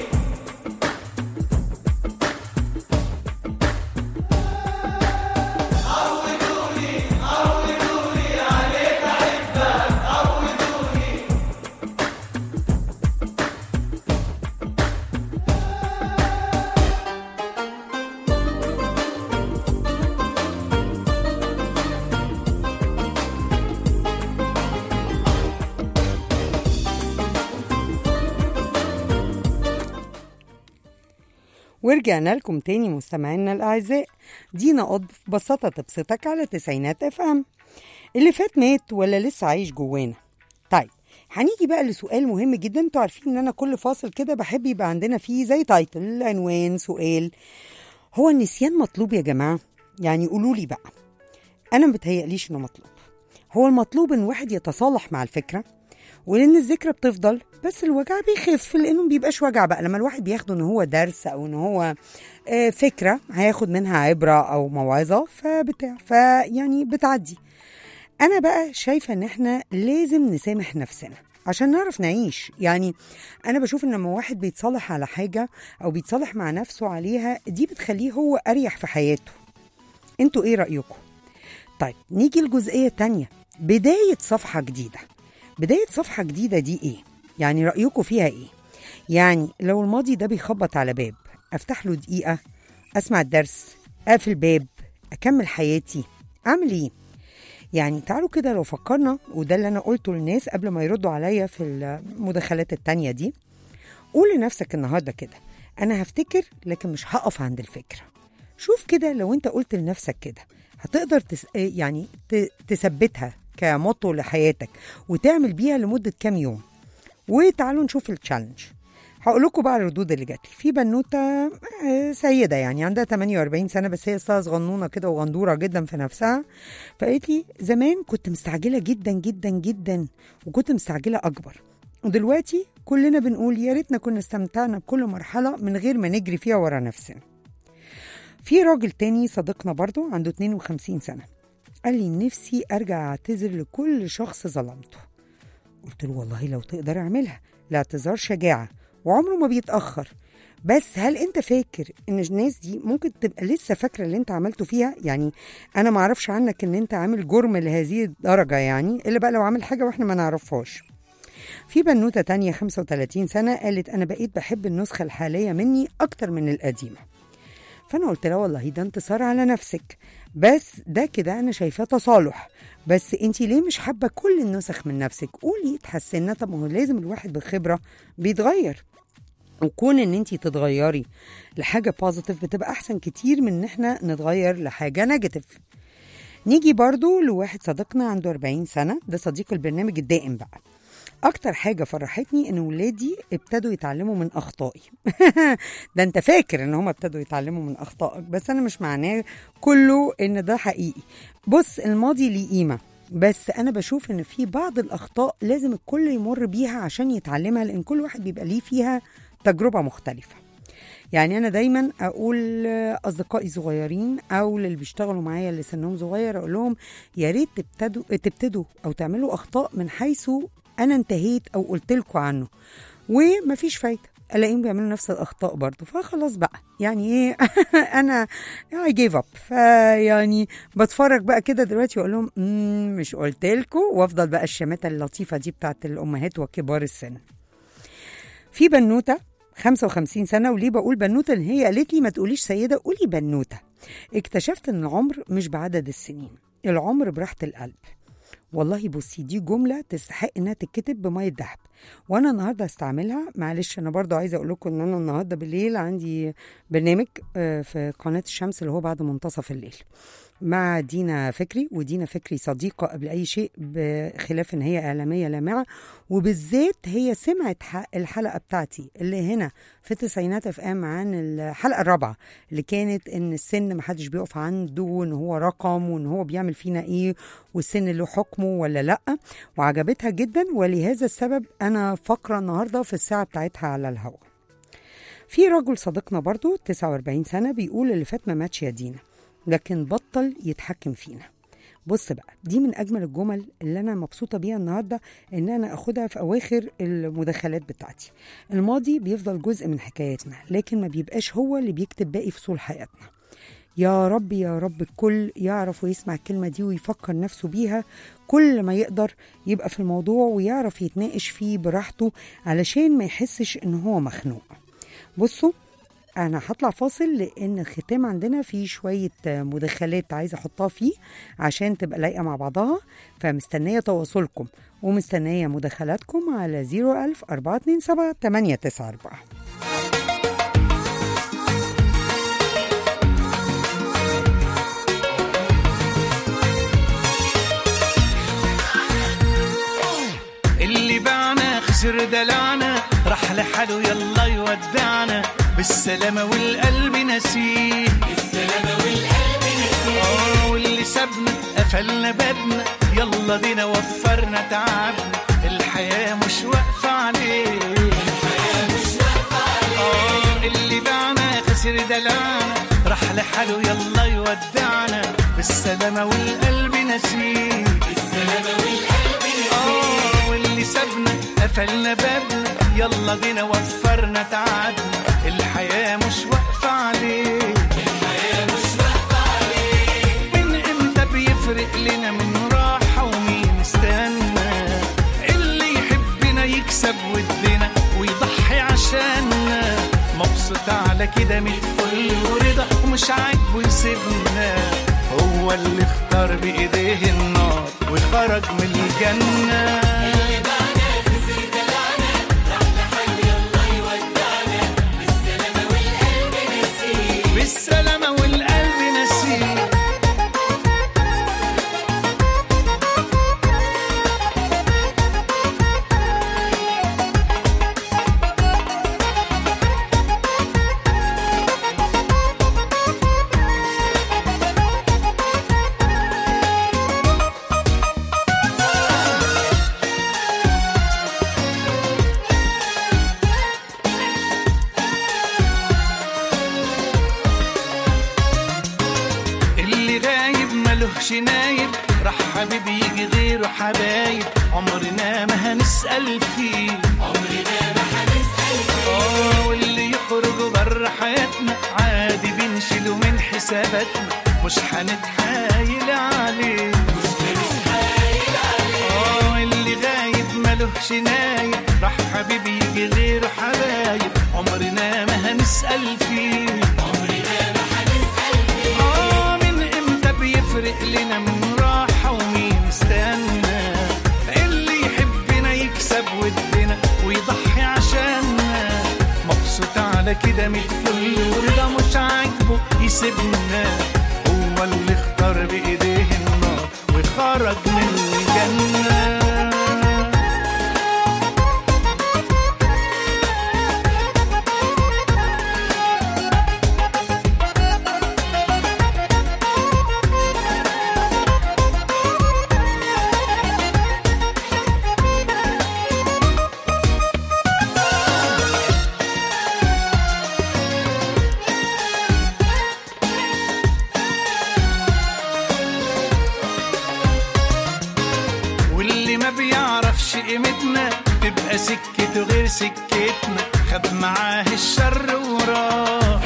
ورجعنا لكم تاني مستمعينا الأعزاء دينا قطب في بساطة تبسطك على تسعينات اف ام اللي فات مات ولا لسه عايش جوانا طيب هنيجي بقى لسؤال مهم جدا انتوا عارفين ان انا كل فاصل كده بحب يبقى عندنا فيه زي تايتل عنوان سؤال هو النسيان مطلوب يا جماعة يعني قولوا لي بقى انا متهيأليش انه مطلوب هو المطلوب ان واحد يتصالح مع الفكرة ولان الذكرى بتفضل بس الوجع بيخف لانه ما بيبقاش وجع بقى لما الواحد بياخده ان هو درس او ان هو آه، فكره هياخد منها عبره او موعظه فبتاع فيعني بتعدي انا بقى شايفه ان احنا لازم نسامح نفسنا عشان نعرف نعيش يعني انا بشوف ان لما واحد بيتصالح على حاجه او بيتصالح مع نفسه عليها دي بتخليه هو اريح في حياته انتوا ايه رايكم طيب نيجي الجزئيه التانية بدايه صفحه جديده بداية صفحة جديدة دي ايه؟ يعني رأيكم فيها ايه؟ يعني لو الماضي ده بيخبط على باب افتح له دقيقة اسمع الدرس اقفل باب اكمل حياتي اعمل ايه؟ يعني تعالوا كده لو فكرنا وده اللي انا قلته للناس قبل ما يردوا عليا في المداخلات التانية دي قول لنفسك النهارده كده انا هفتكر لكن مش هقف عند الفكرة شوف كده لو انت قلت لنفسك كده هتقدر تس... يعني ت... تثبتها كموتو لحياتك وتعمل بيها لمدة كام يوم وتعالوا نشوف التشالنج هقول لكم بقى الردود اللي جات لي في بنوته آه، سيده يعني عندها 48 سنه بس هي اصلها صغنونه كده وغندوره جدا في نفسها فقالت لي زمان كنت مستعجله جدا جدا جدا وكنت مستعجله اكبر ودلوقتي كلنا بنقول يا ريتنا كنا استمتعنا بكل مرحله من غير ما نجري فيها ورا نفسنا في راجل تاني صديقنا برضو عنده 52 سنه قال لي نفسي ارجع اعتذر لكل شخص ظلمته قلت له والله لو تقدر اعملها الاعتذار شجاعه وعمره ما بيتاخر بس هل انت فاكر ان الناس دي ممكن تبقى لسه فاكره اللي انت عملته فيها يعني انا ما اعرفش عنك ان انت عامل جرم لهذه الدرجه يعني الا بقى لو عامل حاجه واحنا ما نعرفهاش في بنوته تانية 35 سنه قالت انا بقيت بحب النسخه الحاليه مني اكتر من القديمه فانا قلت لها والله ده انتصار على نفسك بس ده كده انا شايفاه تصالح بس انت ليه مش حابه كل النسخ من نفسك قولي اتحسنا طب ما هو لازم الواحد بخبره بيتغير وكون ان انت تتغيري لحاجه بوزيتيف بتبقى احسن كتير من ان احنا نتغير لحاجه نيجاتيف نيجي برضو لواحد صديقنا عنده 40 سنه ده صديق البرنامج الدائم بقى اكتر حاجه فرحتني ان ولادي ابتدوا يتعلموا من اخطائي ده انت فاكر ان هم ابتدوا يتعلموا من اخطائك بس انا مش معناه كله ان ده حقيقي بص الماضي ليه قيمه بس انا بشوف ان في بعض الاخطاء لازم الكل يمر بيها عشان يتعلمها لان كل واحد بيبقى ليه فيها تجربه مختلفه يعني انا دايما اقول اصدقائي صغيرين او للي بيشتغلوا معايا اللي سنهم صغير اقول لهم يا ريت تبتدوا تبتدوا او تعملوا اخطاء من حيث انا انتهيت او قلت لكم عنه ومفيش فايده الاقيهم بيعملوا نفس الاخطاء برضه فخلاص بقى يعني ايه انا اي جيف اب فيعني بتفرج بقى كده دلوقتي واقول لهم "مم، مش قلت لكم وافضل بقى الشماته اللطيفه دي بتاعت الامهات وكبار السن في بنوته 55 سنه وليه بقول بنوته ان هي قالت لي ما تقوليش سيده قولي بنوته اكتشفت ان العمر مش بعدد السنين العمر براحه القلب والله بصي دي جملة تستحق انها تتكتب بمية دهب وانا النهارده هستعملها معلش انا برضو عايزه اقول لكم ان انا النهارده بالليل عندي برنامج آه، في قناه الشمس اللي هو بعد منتصف الليل مع دينا فكري ودينا فكري صديقة قبل أي شيء بخلاف إن هي إعلامية لامعة وبالذات هي سمعت ح- الحلقة بتاعتي اللي هنا في التسعينات اف ام عن الحلقة الرابعة اللي كانت إن السن محدش بيقف عنده وإن هو رقم وإن هو بيعمل فينا إيه والسن له حكمه ولا لأ وعجبتها جدا ولهذا السبب أنا فقرة النهاردة في الساعة بتاعتها على الهواء في رجل صديقنا برضو 49 سنة بيقول اللي فات ما ماتش يا دينا لكن بطل يتحكم فينا بص بقى دي من اجمل الجمل اللي انا مبسوطه بيها النهارده ان انا اخدها في اواخر المداخلات بتاعتي الماضي بيفضل جزء من حكايتنا لكن ما بيبقاش هو اللي بيكتب باقي فصول حياتنا يا رب يا رب الكل يعرف ويسمع الكلمة دي ويفكر نفسه بيها كل ما يقدر يبقى في الموضوع ويعرف يتناقش فيه براحته علشان ما يحسش ان هو مخنوق بصوا انا هطلع فاصل لان الختام عندنا فيه شويه مداخلات عايزه احطها فيه عشان تبقى لايقه مع بعضها فمستنيه تواصلكم ومستنيه مداخلاتكم على 01000 427 894 اللي باعنا خسر دلعنا راح لحاله يلا يودعنا بالسلامة والقلب نسيه بالسلامة والقلب نسيه اه واللي سابنا قفلنا بابنا يلا دينا وفرنا تعبنا الحياة مش واقفة عليه الحياة مش واقفة عليه اه اللي باعنا خسر دلعنا راح لحاله يلا يودعنا بالسلامة والقلب نسيه بالسلامة والقلب نسيه اه واللي سابنا قفلنا بابنا يلا بينا وفرنا تعبنا الحياة مش واقفة عليه الحياة مش واقفة عليه من امتى بيفرق لنا من راحة ومين استنى اللي يحبنا يكسب ودنا ويضحي عشاننا مبسوط على كده من الفل ورضا ومش عاجبه يسيبنا هو اللي اختار بايديه النار وخرج من الجنه بالسلامة والقلب نسيه اللي غايب ملهش نايب راح حبيبي يجي غيره حبايب عمرنا ما هنسأل فيه عمرنا ما هنسأل فيه اه واللي يخرج بره حياتنا عادي بنشيله من حساباتنا مش هنتحايل عليه مش هنتحايل عليه اه اللي غايب ملهش نايب راح حبيبي يجي غيره حبايب عمرنا ما هنسأل فيه آه من امتى بيفرق لنا من راحة ومين استنى اللي يحبنا يكسب ودنا ويضحي عشاننا مبسوط على كده من الفل ورضا مش عاجبه يسيبنا هو اللي اختار بايديه النار وخرج من الجنه واللي ما بيعرفش قيمتنا تبقى سكته غير سكتنا خد معاه الشر وراه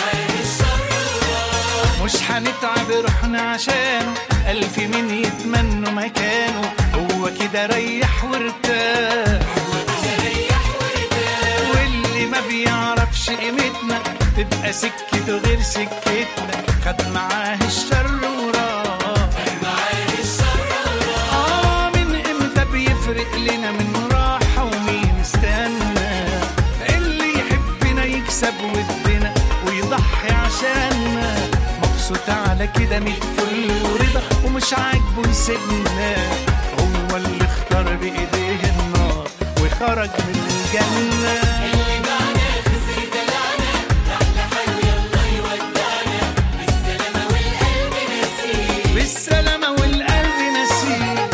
مش هنتعب روحنا عشانه ألف مين يتمنوا مكانه هو كده ريح وارتاح واللي ما بيعرفش قيمتنا تبقى سكته غير سكتنا خد معاه الشر وراه آه من امتى بيفرق لنا من راحة ومين استنى اللي يحبنا يكسب ودنا ويضحي عشاننا مبسوط على كده ميت فل مش عاجبه يسيبنا هو اللي اختار بايديه النار وخرج من الجنه بالسلامة والقلب نسيه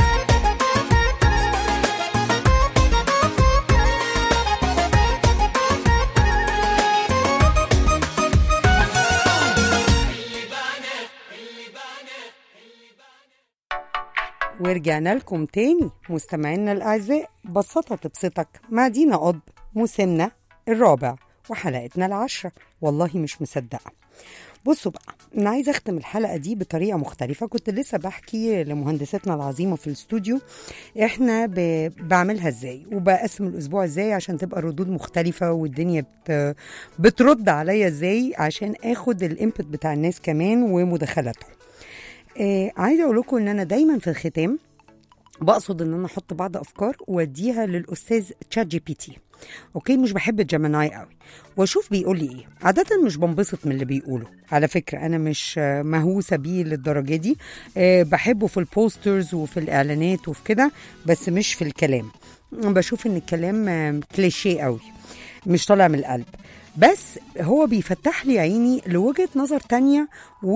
ورجعنا لكم تاني مستمعينا الأعزاء بسطة تبسطك مع دينا قطب موسمنا الرابع وحلقتنا العشرة والله مش مصدقة بصوا بقى أنا عايزة أختم الحلقة دي بطريقة مختلفة كنت لسه بحكي لمهندستنا العظيمة في الاستوديو إحنا ب... بعملها إزاي وبقسم الأسبوع إزاي عشان تبقى الردود مختلفة والدنيا بت... بترد عليا إزاي عشان آخد الإنبوت بتاع الناس كمان ومداخلاتهم آه عايزه اقول لكم ان انا دايما في الختام بقصد ان انا احط بعض افكار واديها للاستاذ تشات جي بي تي اوكي مش بحب الجيميناي قوي واشوف بيقول لي ايه عاده مش بنبسط من اللي بيقوله على فكره انا مش آه، مهووسه بيه للدرجه دي أه بحبه في البوسترز وفي الاعلانات وفي كده بس مش في الكلام بشوف ان الكلام آه، كليشيه قوي مش طالع من القلب بس هو بيفتح لي عيني لوجهة نظر تانية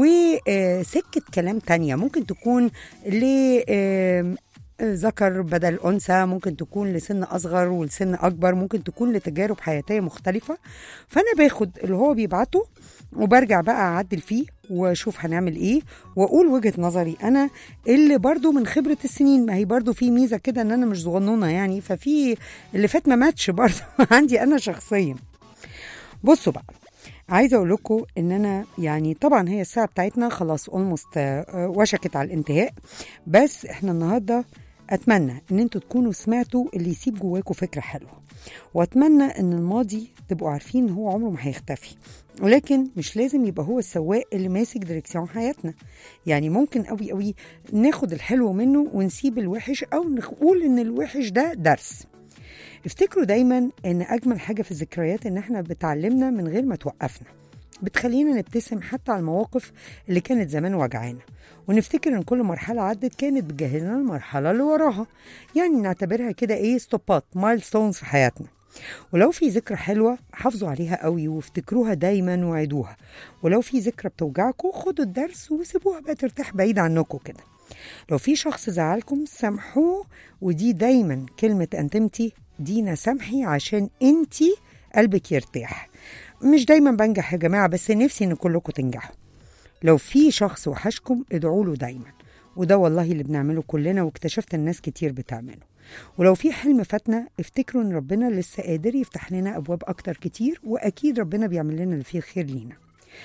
وسكة كلام تانية ممكن تكون ل آم، ذكر بدل أنثى ممكن تكون لسن أصغر ولسن أكبر ممكن تكون لتجارب حياتية مختلفة فأنا باخد اللي هو بيبعته وبرجع بقى أعدل فيه واشوف هنعمل ايه واقول وجهه نظري انا اللي برضو من خبره السنين ما هي برضو في ميزه كده ان انا مش صغنونه يعني ففي اللي فات ما ماتش برضو عندي انا شخصيا بصوا بقى عايزه اقول لكم ان انا يعني طبعا هي الساعه بتاعتنا خلاص اولموست وشكت على الانتهاء بس احنا النهارده اتمنى ان انتوا تكونوا سمعتوا اللي يسيب جواكم فكره حلوه واتمنى ان الماضي تبقوا عارفين ان هو عمره ما هيختفي ولكن مش لازم يبقى هو السواق اللي ماسك ديركسيون حياتنا يعني ممكن قوي قوي ناخد الحلو منه ونسيب الوحش او نقول ان الوحش ده درس افتكروا دايما ان اجمل حاجه في الذكريات ان احنا بتعلمنا من غير ما توقفنا بتخلينا نبتسم حتى على المواقف اللي كانت زمان وجعانا ونفتكر ان كل مرحله عدت كانت بتجهزنا المرحله اللي وراها يعني نعتبرها كده ايه ستوبات مايلستونز في حياتنا ولو في ذكرى حلوة حافظوا عليها قوي وافتكروها دايما وعيدوها ولو في ذكرى بتوجعكم خدوا الدرس وسيبوها بقى ترتاح بعيد عنكم كده لو في شخص زعلكم سامحوه ودي دايما كلمة انتمتي دينا سامحي عشان انتي قلبك يرتاح مش دايما بنجح يا جماعة بس نفسي ان كلكم تنجحوا لو في شخص وحشكم ادعوا له دايما وده والله اللي بنعمله كلنا واكتشفت الناس كتير بتعمله ولو في حلم فاتنا افتكروا ان ربنا لسه قادر يفتح لنا ابواب اكتر كتير واكيد ربنا بيعمل لنا اللي فيه الخير لينا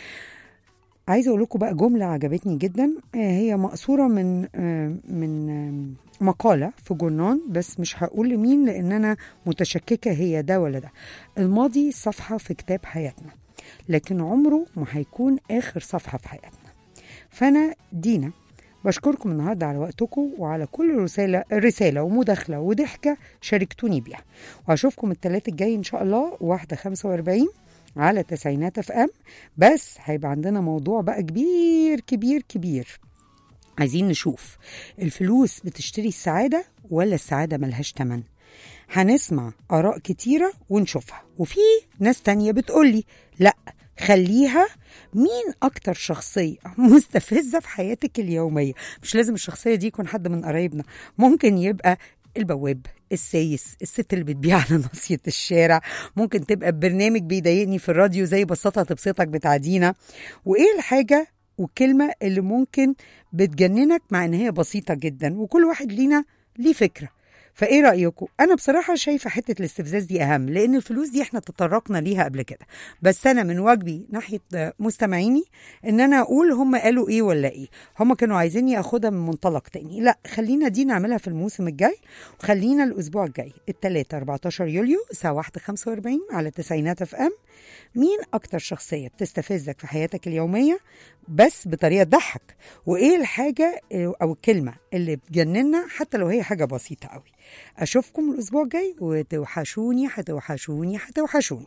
عايزه اقول لكم بقى جمله عجبتني جدا آه، هي مقصوره من آه، من آه، مقاله في جورنان بس مش هقول لمين لان انا متشككه هي ده ولا ده الماضي صفحه في كتاب حياتنا لكن عمره ما هيكون اخر صفحه في حياتنا فانا دينا بشكركم النهارده على وقتكم وعلى كل رساله رساله ومداخله وضحكه شاركتوني بيها وهشوفكم الثلاث الجاي ان شاء الله واحده 45 على تسعينات اف ام بس هيبقى عندنا موضوع بقى كبير كبير كبير عايزين نشوف الفلوس بتشتري السعادة ولا السعادة ملهاش تمن هنسمع آراء كتيرة ونشوفها وفي ناس تانية بتقولي لا خليها مين أكتر شخصية مستفزة في حياتك اليومية مش لازم الشخصية دي يكون حد من قرايبنا ممكن يبقى البواب السايس الست اللي بتبيع على ناصية الشارع ممكن تبقى برنامج بيضايقني في الراديو زي بساطة تبسطك بتاع دينا وإيه الحاجة والكلمة اللي ممكن بتجننك مع إن هي بسيطة جدا وكل واحد لينا ليه فكرة فايه رايكم انا بصراحه شايفه حته الاستفزاز دي اهم لان الفلوس دي احنا تطرقنا ليها قبل كده بس انا من واجبي ناحيه مستمعيني ان انا اقول هم قالوا ايه ولا ايه هم كانوا عايزيني اخدها من منطلق تاني لا خلينا دي نعملها في الموسم الجاي وخلينا الاسبوع الجاي الثلاثة 14 يوليو الساعه 1 45 على تسعينات اف ام مين اكتر شخصيه بتستفزك في حياتك اليوميه بس بطريقه تضحك وايه الحاجه او الكلمه اللي بتجننا حتى لو هي حاجه بسيطه قوي اشوفكم الاسبوع الجاي وتوحشوني هتوحشوني هتوحشوني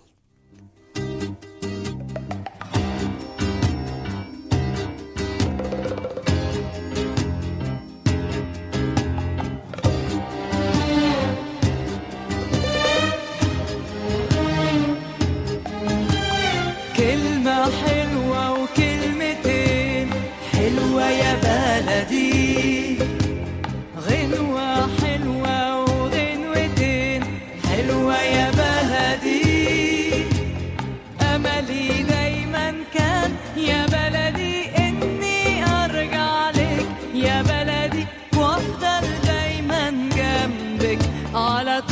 يا بلدي غنوة حلوة وغنوتين حلوة يا بلدي أملي دايما كان يا بلدي إني أرجع لك يا بلدي وأفضل دايما جنبك على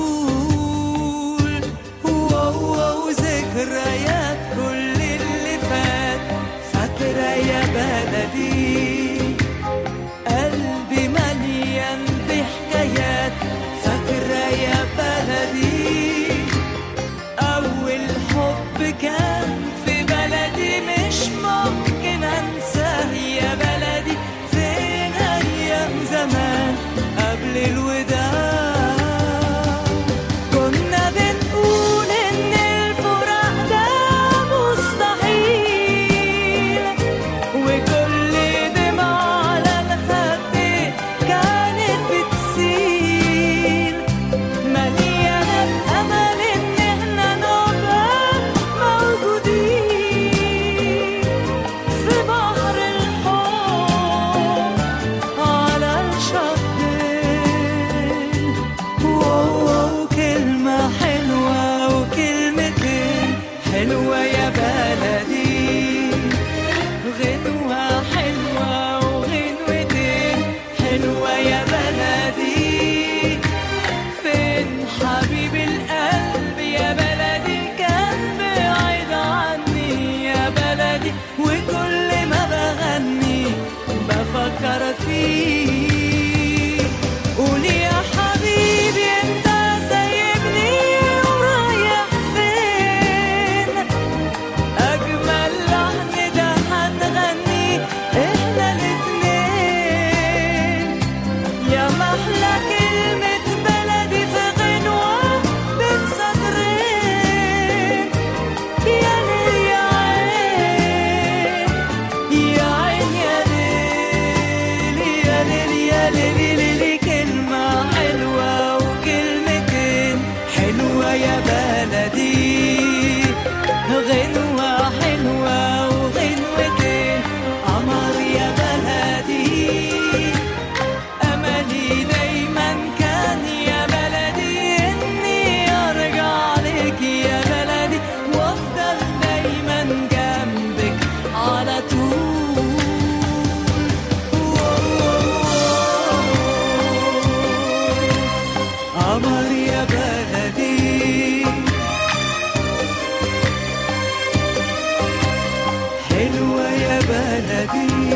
طول واو واو ذكريات كل اللي فات فاكرة يا بلدي قلبي مليان بحكايات فاكرة يا بلدي أول حب كان في بلدي مش ممكن أنساه يا بلدي فين أيام زمان قبل الوداع كنا بنقول إن الفراق ده مستحيل وكل دمعة على الخد كانت بتسيل مليانة الأمل إن إحنا نبقى موجودين في بحر الحب على الشطين واو كلمة حلوة وكلمتين حلوة يا بلدي غنوة حلوة وغنوتين حلوة يا بلدي فين حبيب القلب يا بلدي كان بعيد عني يا بلدي وكل ما بغني بفكر فيه قولي يا حبيبي انت سايبني ورايح فين أجمل لحن ده هنغني إحنا الاتنين يا محلى كلمة بلدي في غنوة بين سطرين يا ليل يا عين يا عين يا ليل يا ليل يا ليل ليل كلمة حلوة وكلمتين حلوة يا بلدي غنوة حلوة وغنوتين قمر يا بلدي أملي دايما كان يا بلدي إني أرجع لك يا بلدي وأفضل دايما جنبك على طول قمر يا بلدي حلوة يا بلدي